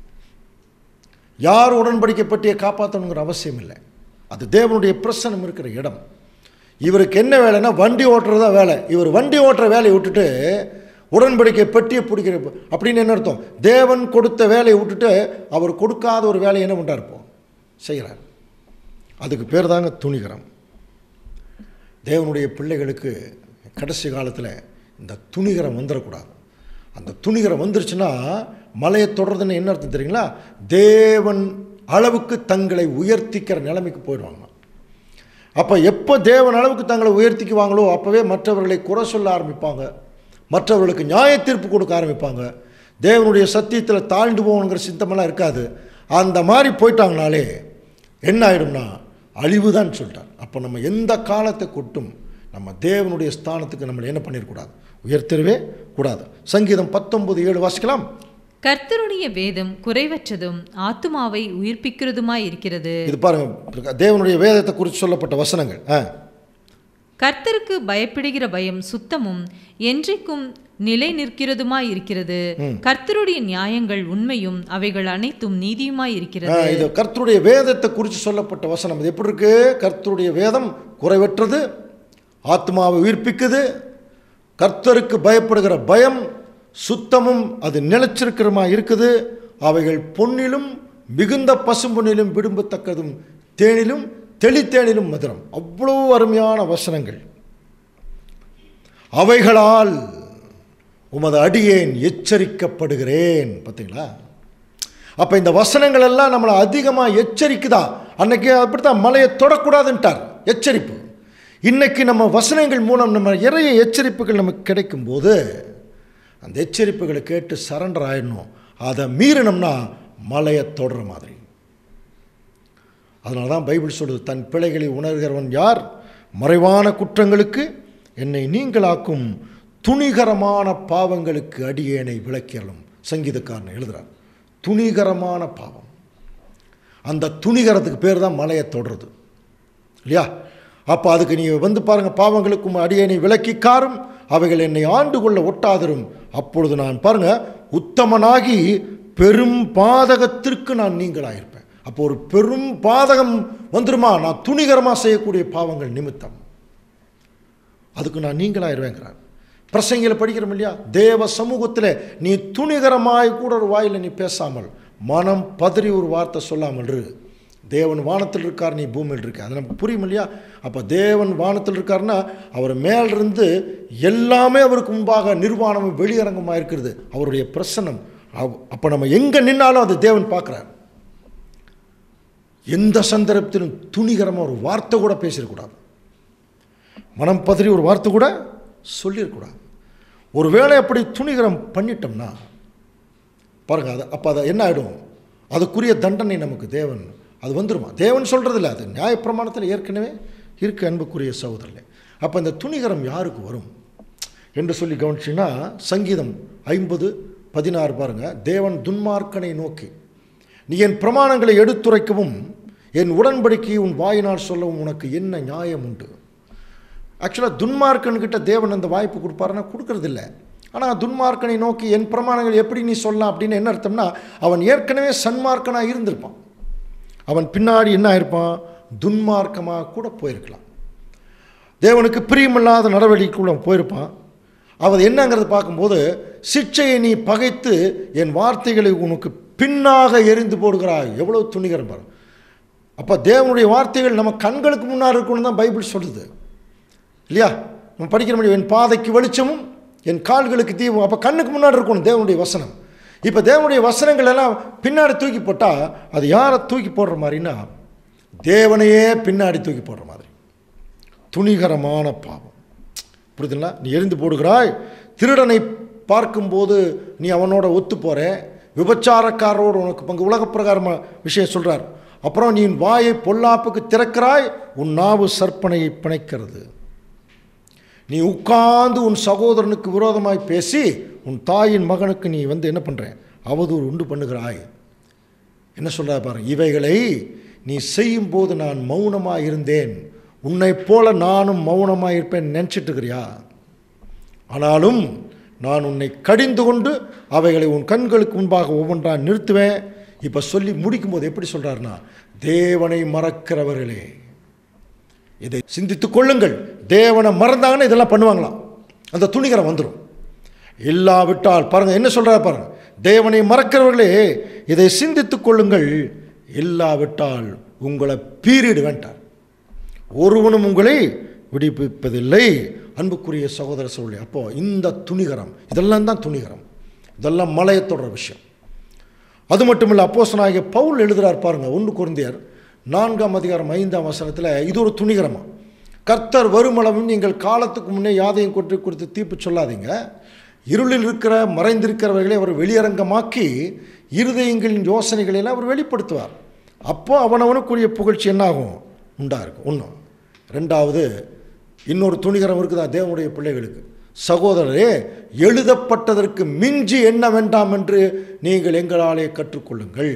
யார் உடன்படிக்கை பெட்டியை காப்பாற்றணுங்கிற அவசியம் இல்லை அது தேவனுடைய பிரசனம் இருக்கிற இடம் இவருக்கு என்ன வேலைன்னா வண்டி ஓட்டுறது தான் வேலை இவர் வண்டி ஓட்டுற வேலையை விட்டுட்டு உடன்படிக்கை பெட்டியை பிடிக்கிற அப்படின்னு என்ன அர்த்தம் தேவன் கொடுத்த வேலையை விட்டுட்டு அவர் கொடுக்காத ஒரு வேலையை என்ன பண்ணுறாரு இப்போ செய்கிறார் அதுக்கு பேர் தாங்க துணிகரம் தேவனுடைய பிள்ளைகளுக்கு கடைசி காலத்தில் இந்த துணிகரம் வந்துடக்கூடாது அந்த துணிகரம் வந்துருச்சுன்னா மலையை தொடர்றதுன்னு என்ன அர்த்தம் தெரியுங்களா தேவன் அளவுக்கு தங்களை உயர்த்திக்கிற நிலைமைக்கு போயிடுவாங்க அப்போ எப்போ தேவன் அளவுக்கு தங்களை உயர்த்திக்குவாங்களோ அப்போவே மற்றவர்களை குறை சொல்ல ஆரம்பிப்பாங்க மற்றவர்களுக்கு நியாய தீர்ப்பு கொடுக்க ஆரம்பிப்பாங்க தேவனுடைய சத்தியத்தில் தாழ்ந்து போகணுங்கிற சித்தமெல்லாம் இருக்காது அந்த மாதிரி போயிட்டாங்கனாலே என்ன ஆயிடும்னா அழிவு தான் சொல்லிட்டார் அப்போ நம்ம எந்த காலத்தை கொட்டும் நம்ம தேவனுடைய ஸ்தானத்துக்கு நம்மளை என்ன பண்ணிடக்கூடாது உயர்த்தவே கூடாது சங்கீதம் பத்தொன்பது ஏழு வாசிக்கலாம் கர்த்தருடைய வேதம் குறைவற்றதும் ஆத்துமாவை உயிர்ப்பிக்கிறதுமாய் இருக்கிறது இது பாருங்க தேவனுடைய வேதத்தை குறித்து சொல்லப்பட்ட வசனங்கள் ஆ கர்த்தருக்கு பயப்படுகிற பயம் சுத்தமும் என்றைக்கும் நிலை நிற்கிறதுமாய் இருக்கிறது கர்த்தருடைய நியாயங்கள் உண்மையும் அவைகள் அனைத்தும் நீதியுமாய் ஆ, இருக்கிறது இது கர்த்தருடைய வேதத்தை குறித்து சொல்லப்பட்ட வசனம் இது எப்படி இருக்கு கர்த்தருடைய வேதம் குறைவற்றது ஆத்மாவை உயிர்ப்பிக்குது கர்த்தருக்கு பயப்படுகிற பயம் சுத்தமும் அது நிலைச்சிருக்கிறமா இருக்குது அவைகள் பொன்னிலும் மிகுந்த பசும்பொன்னிலும் விரும்பத்தக்கதும் தேனிலும் தெளித்தேனிலும் மதுரம் அவ்வளோ அருமையான வசனங்கள் அவைகளால் உமது அடியேன் எச்சரிக்கப்படுகிறேன் பார்த்தீங்களா அப்போ இந்த வசனங்கள் எல்லாம் நம்மளை அதிகமாக எச்சரிக்குதா அன்னைக்கு அப்படித்தான் மலையை தொடக்கூடாதுன்ட்டார் எச்சரிப்பு இன்னைக்கு நம்ம வசனங்கள் மூலம் நம்ம நிறைய எச்சரிப்புகள் நமக்கு கிடைக்கும்போது அந்த எச்சரிப்புகளை கேட்டு சரண்டர் ஆயிடணும் அதை மீறினோம்னா மலையை தொடர மாதிரி அதனால தான் பைபிள் சொல்லுது தன் பிழைகளை உணர்கிறவன் யார் மறைவான குற்றங்களுக்கு என்னை நீங்களாக்கும் துணிகரமான பாவங்களுக்கு அடியேனை விளக்கியலும் சங்கீதக்காரன் எழுதுறார் துணிகரமான பாவம் அந்த துணிகரத்துக்கு பேர் தான் மலையை தொடுறது இல்லையா அப்போ அதுக்கு நீ வந்து பாருங்கள் பாவங்களுக்கும் அடியேனை விலக்கி காரும் அவைகள் என்னை ஆண்டு கொள்ள ஒட்டாதரும் அப்பொழுது நான் பாருங்கள் உத்தமனாகி பெரும் பாதகத்திற்கு நான் நீங்களாயிருப்பேன் அப்போ ஒரு பெரும் பாதகம் வந்துருமா நான் துணிகரமாக செய்யக்கூடிய பாவங்கள் நிமித்தம் அதுக்கு நான் நீங்களாயிருவேங்கிறார் பிரசங்கியில் படிக்கிறோம் இல்லையா தேவ சமூகத்தில் நீ துணிகரமாய் கூட ஒரு வாயில் நீ பேசாமல் மனம் பதறி ஒரு வார்த்தை சொல்லாமல் இரு தேவன் வானத்தில் இருக்கார் நீ பூமியில் இருக்க அது நமக்கு புரியும் இல்லையா அப்போ தேவன் வானத்தில் இருக்காருன்னா அவர் மேலிருந்து எல்லாமே அவருக்கு முன்பாக நிர்வாணமும் வெளியரங்கமாக இருக்கிறது அவருடைய பிரசன்னம் அப்போ நம்ம எங்கே நின்னாலும் அது தேவன் பார்க்குறார் எந்த சந்தர்ப்பத்திலும் துணிகரமாக ஒரு வார்த்தை கூட பேசிடக்கூடாது மனம் பதறி ஒரு வார்த்தை கூட சொல்லிடக்கூடாது ஒரு வேளை அப்படி துணிகரம் பண்ணிட்டோம்னா பாருங்கள் அது அப்போ அதை என்ன ஆகிடும் அதுக்குரிய தண்டனை நமக்கு தேவன் அது வந்துருமா தேவன் சொல்கிறது இல்லை அது நியாயப்பிரமாணத்தில் ஏற்கனவே இருக்கு அன்புக்குரிய சகோதரர்களே அப்போ இந்த துணிகரம் யாருக்கு வரும் என்று சொல்லி கவனிச்சிங்கன்னா சங்கீதம் ஐம்பது பதினாறு பாருங்கள் தேவன் துன்மார்க்கனை நோக்கி நீ என் பிரமாணங்களை எடுத்துரைக்கவும் என் உடன்படிக்கையை உன் வாயினால் சொல்லவும் உனக்கு என்ன நியாயம் உண்டு ஆக்சுவலாக துன்மார்க்கன்கிட்ட தேவன் அந்த வாய்ப்பு கொடுப்பாருன்னா கொடுக்கறதில்ல ஆனால் துன்மார்க்கனை நோக்கி என் பிரமாணங்கள் எப்படி நீ சொல்லலாம் அப்படின்னு என்ன அர்த்தம்னா அவன் ஏற்கனவே சன்மார்க்கனாக இருந்திருப்பான் அவன் பின்னாடி என்ன ஆயிருப்பான் துன்மார்க்கமாக கூட போயிருக்கலாம் தேவனுக்கு பிரியமில்லாத நடவடிக்கைக்குள்ள போயிருப்பான் அவர் என்னங்கிறது பார்க்கும்போது சிக்ஷையை நீ பகைத்து என் வார்த்தைகளை உனக்கு பின்னாக எரிந்து போடுகிறாய் எவ்வளோ துணிகரம் பாரு அப்போ தேவனுடைய வார்த்தைகள் நம்ம கண்களுக்கு முன்னாடி இருக்கணும் தான் பைபிள் சொல்லுது இல்லையா நம்ம படிக்கிற முடியும் என் பாதைக்கு வெளிச்சமும் என் கால்களுக்கு தீபம் அப்போ கண்ணுக்கு முன்னாடி இருக்கணும் தேவனுடைய வசனம் இப்போ தேவனுடைய வசனங்கள் எல்லாம் பின்னாடி தூக்கி போட்டால் அது யாரை தூக்கி போடுற மாதிரின்னா தேவனையே பின்னாடி தூக்கி போடுற மாதிரி துணிகரமான பாவம் புரியுதுங்களா நீ எரிந்து போடுகிறாய் திருடனை பார்க்கும்போது நீ அவனோட ஒத்து போகிற விபச்சாரக்காரரோடு உனக்கு பங்கு உலக பிரகாரமாக விஷயம் சொல்கிறார் அப்புறம் நீ வாயை பொல்லாப்புக்கு திறக்கிறாய் உன் நாவு சற்பனையை பிணைக்கிறது நீ உட்கார்ந்து உன் சகோதரனுக்கு விரோதமாய் பேசி உன் தாயின் மகனுக்கு நீ வந்து என்ன பண்ணுற அவதூறு உண்டு பண்ணுகிறாய் என்ன சொல்கிறா பாரு இவைகளை நீ செய்யும்போது நான் மௌனமாக இருந்தேன் உன்னைப் போல நானும் மௌனமாக இருப்பேன் நினச்சிட்டு இருக்கிறியா ஆனாலும் நான் உன்னை கடிந்து கொண்டு அவைகளை உன் கண்களுக்கு முன்பாக ஒவ்வொன்றா நிறுத்துவேன் இப்போ சொல்லி முடிக்கும்போது எப்படி சொல்கிறாருன்னா தேவனை மறக்கிறவர்களே இதை சிந்தித்துக் கொள்ளுங்கள் தேவனை மறந்தாங்கன்னா இதெல்லாம் பண்ணுவாங்களாம் அந்த துணிகரம் வந்துடும் இல்லாவிட்டால் பாருங்கள் என்ன சொல்கிறார் பாருங்கள் தேவனை மறக்கிறவர்களே இதை சிந்தித்துக் கொள்ளுங்கள் இல்லாவிட்டால் உங்களை பீரிடு வேண்டார் ஒருவனும் உங்களை விடுவிப்பதில்லை அன்புக்குரிய சகோதர சொல்லி அப்போது இந்த துணிகரம் இதெல்லாம் தான் துணிகரம் இதெல்லாம் மலையை தொடர விஷயம் அது மட்டும் இல்லை அப்போஸ்தலனாகிய பவுல் எழுதுகிறார் பாருங்கள் ஒன்று குருந்தியர் நான்காம் அதிகாரம் ஐந்தாம் வசனத்தில் இது ஒரு துணிகரமாக கர்த்தர் வருமளவும் நீங்கள் காலத்துக்கு முன்னே யாதையும் கொற்றி கொடுத்து தீர்ப்பு சொல்லாதீங்க இருளில் இருக்கிற மறைந்திருக்கிறவர்களை அவர் வெளியரங்கமாக்கி இருதயங்களின் யோசனைகளெல்லாம் அவர் வெளிப்படுத்துவார் அப்போ அவனவனுக்குரிய புகழ்ச்சி என்னாகும் உண்டா இருக்கும் ஒன்றும் ரெண்டாவது இன்னொரு துணிகரம் இருக்குதா தேவனுடைய பிள்ளைகளுக்கு சகோதரரே எழுதப்பட்டதற்கு மிஞ்சி என்ன வேண்டாம் என்று நீங்கள் எங்களாலே கற்றுக்கொள்ளுங்கள்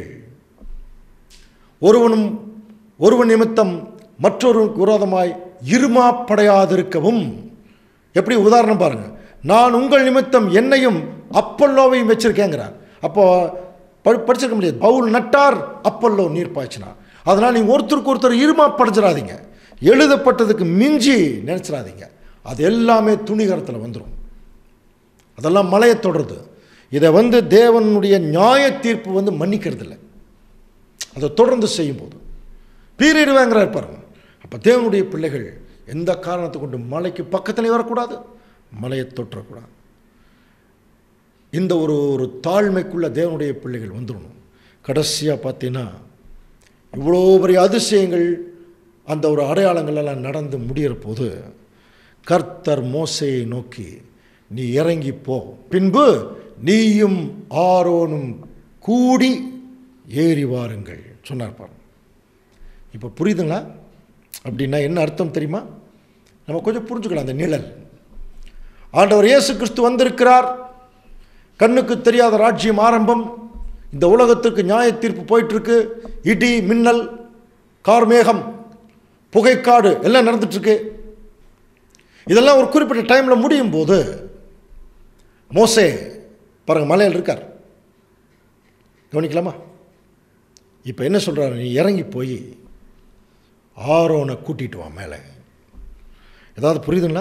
ஒருவனும் ஒருவன் நிமித்தம் மற்றொருவனுக்கு விரோதமாய் இருமாப்படையாதிருக்கவும் எப்படி உதாரணம் பாருங்கள் நான் உங்கள் நிமித்தம் என்னையும் அப்பல்லோவையும் வச்சிருக்கேங்கிறார் அப்போ படி படிச்சிருக்க முடியாது பவுல் நட்டார் அப்பல்லோ நீர் பாய்ச்சினார் அதனால் நீங்கள் ஒருத்தருக்கு ஒருத்தர் இருமாப்படைஞ்சிடாதீங்க எழுதப்பட்டதுக்கு மிஞ்சி நினச்சிடாதீங்க அது எல்லாமே துணிகரத்தில் வந்துடும் அதெல்லாம் மலையை தொடருது இதை வந்து தேவனுடைய நியாய தீர்ப்பு வந்து மன்னிக்கிறது இல்லை அதை தொடர்ந்து செய்யும்போது பீரியடுவேங்கிறார் பாருங்க அப்போ தேவனுடைய பிள்ளைகள் எந்த காரணத்தை கொண்டு மலைக்கு பக்கத்திலே வரக்கூடாது மலையை தொற்றக்கூடாது இந்த ஒரு ஒரு தாழ்மைக்குள்ள தேவனுடைய பிள்ளைகள் வந்துடணும் கடைசியாக பார்த்தீங்கன்னா இவ்வளோ பெரிய அதிசயங்கள் அந்த ஒரு அடையாளங்கள் எல்லாம் நடந்து முடிகிற போது கர்த்தர் மோசையை நோக்கி நீ இறங்கி போ பின்பு நீயும் ஆரோனும் கூடி ஏறி வாருங்கள் சொன்னார் பாருங்க இப்போ புரியுதுங்களா அப்படின்னா என்ன அர்த்தம் தெரியுமா நம்ம கொஞ்சம் புரிஞ்சுக்கலாம் அந்த நிழல் ஆண்டவர் இயேசு கிறிஸ்து வந்திருக்கிறார் கண்ணுக்கு தெரியாத ராஜ்யம் ஆரம்பம் இந்த உலகத்துக்கு நியாய தீர்ப்பு போயிட்டுருக்கு இடி மின்னல் கார்மேகம் புகைக்காடு எல்லாம் நடந்துட்டுருக்கு இதெல்லாம் ஒரு குறிப்பிட்ட டைமில் முடியும் போது மோசே பாருங்க மலையில் இருக்கார் கவனிக்கலாமா இப்போ என்ன சொல்கிறாரு நீ இறங்கி போய் ஆரோனை கூட்டிட்டு வா மேலே ஏதாவது புரியுதுங்களா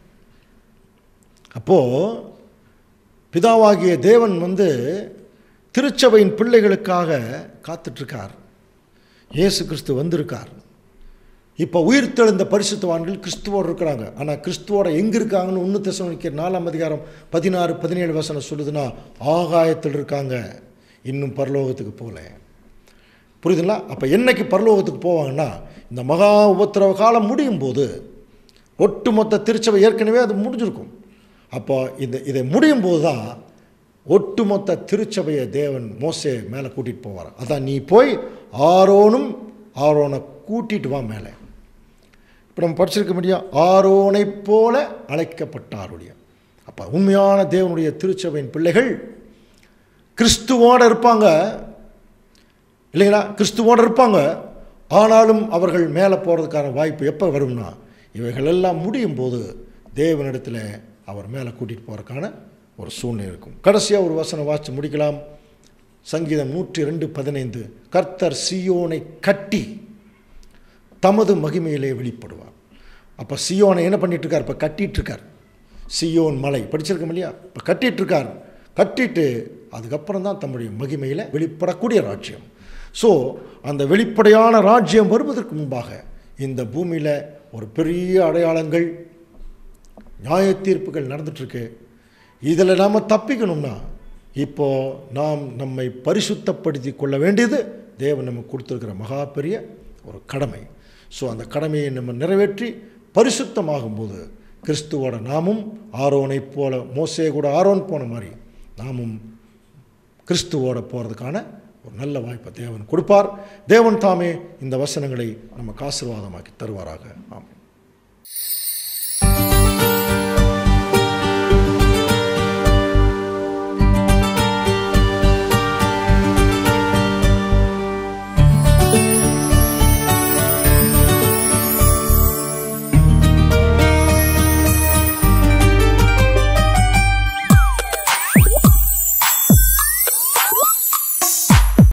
அப்போது பிதாவாகிய தேவன் வந்து திருச்சபையின் பிள்ளைகளுக்காக காத்துட்ருக்கார் இயேசு கிறிஸ்து வந்திருக்கார் இப்போ உயிர்த்தெழுந்த பரிசுத்தவான்கள் கிறிஸ்துவோடு இருக்கிறாங்க ஆனால் கிறிஸ்துவோட எங்கே இருக்காங்கன்னு ஒன்று தசவனிக்கிற நாலாம் அதிகாரம் பதினாறு பதினேழு வசனம் சொல்லுதுன்னா ஆகாயத்தில் இருக்காங்க இன்னும் பரலோகத்துக்கு போகல புரியுதுங்களா அப்போ என்னைக்கு பரலோகத்துக்கு போவாங்கன்னா இந்த மகா உபத்திரவ காலம் முடியும் போது ஒட்டுமொத்த திருச்சபை ஏற்கனவே அது முடிஞ்சிருக்கும் அப்போ இந்த இதை முடியும் போது தான் ஒட்டுமொத்த திருச்சபையை தேவன் மோசே மேலே கூட்டிகிட்டு போவார் அதான் நீ போய் ஆரோனும் ஆரோனை கூட்டிட்டு வா மேலே இப்போ நம்ம படிச்சிருக்க முடியும் ஆரோனைப் போல அழைக்கப்பட்டாருடைய அப்போ உண்மையான தேவனுடைய திருச்சபையின் பிள்ளைகள் கிறிஸ்துவோடு இருப்பாங்க இல்லைங்களா கிறிஸ்துவோடு இருப்பாங்க ஆனாலும் அவர்கள் மேலே போகிறதுக்கான வாய்ப்பு எப்போ வரும்னா இவைகள் எல்லாம் முடியும் போது தேவனிடத்தில் அவர் மேலே கூட்டிகிட்டு போகிறதுக்கான ஒரு சூழ்நிலை இருக்கும் கடைசியாக ஒரு வசனம் வாசித்து முடிக்கலாம் சங்கீதம் நூற்றி ரெண்டு பதினைந்து கர்த்தர் சியோனை கட்டி தமது மகிமையிலே வெளிப்படுவார் அப்போ சியோனை என்ன பண்ணிட்டு இருக்கார் இப்போ கட்டிட்டு இருக்கார் சியோன் மலை படிச்சிருக்கோம் இல்லையா இப்போ கட்டிட்டு இருக்கார் கட்டிட்டு அதுக்கப்புறம் தான் தம்முடைய மகிமையில் வெளிப்படக்கூடிய ராஜ்யம் ஸோ அந்த வெளிப்படையான ராஜ்யம் வருவதற்கு முன்பாக இந்த பூமியில் ஒரு பெரிய அடையாளங்கள் நியாய தீர்ப்புகள் நடந்துட்டுருக்கு இதில் நாம் தப்பிக்கணும்னா இப்போது நாம் நம்மை பரிசுத்தப்படுத்தி கொள்ள வேண்டியது தேவன் நமக்கு கொடுத்துருக்கிற மகா பெரிய ஒரு கடமை ஸோ அந்த கடமையை நம்ம நிறைவேற்றி பரிசுத்தமாகும்போது கிறிஸ்துவோட நாமும் ஆரோனைப் போல மோசே கூட ஆரோன் போன மாதிரி நாமும் கிறிஸ்துவோட போகிறதுக்கான ஒரு நல்ல வாய்ப்பை தேவன் கொடுப்பார் தேவன் தாமே இந்த வசனங்களை நமக்கு ஆசீர்வாதமாக்கி தருவாராக ஆமாம்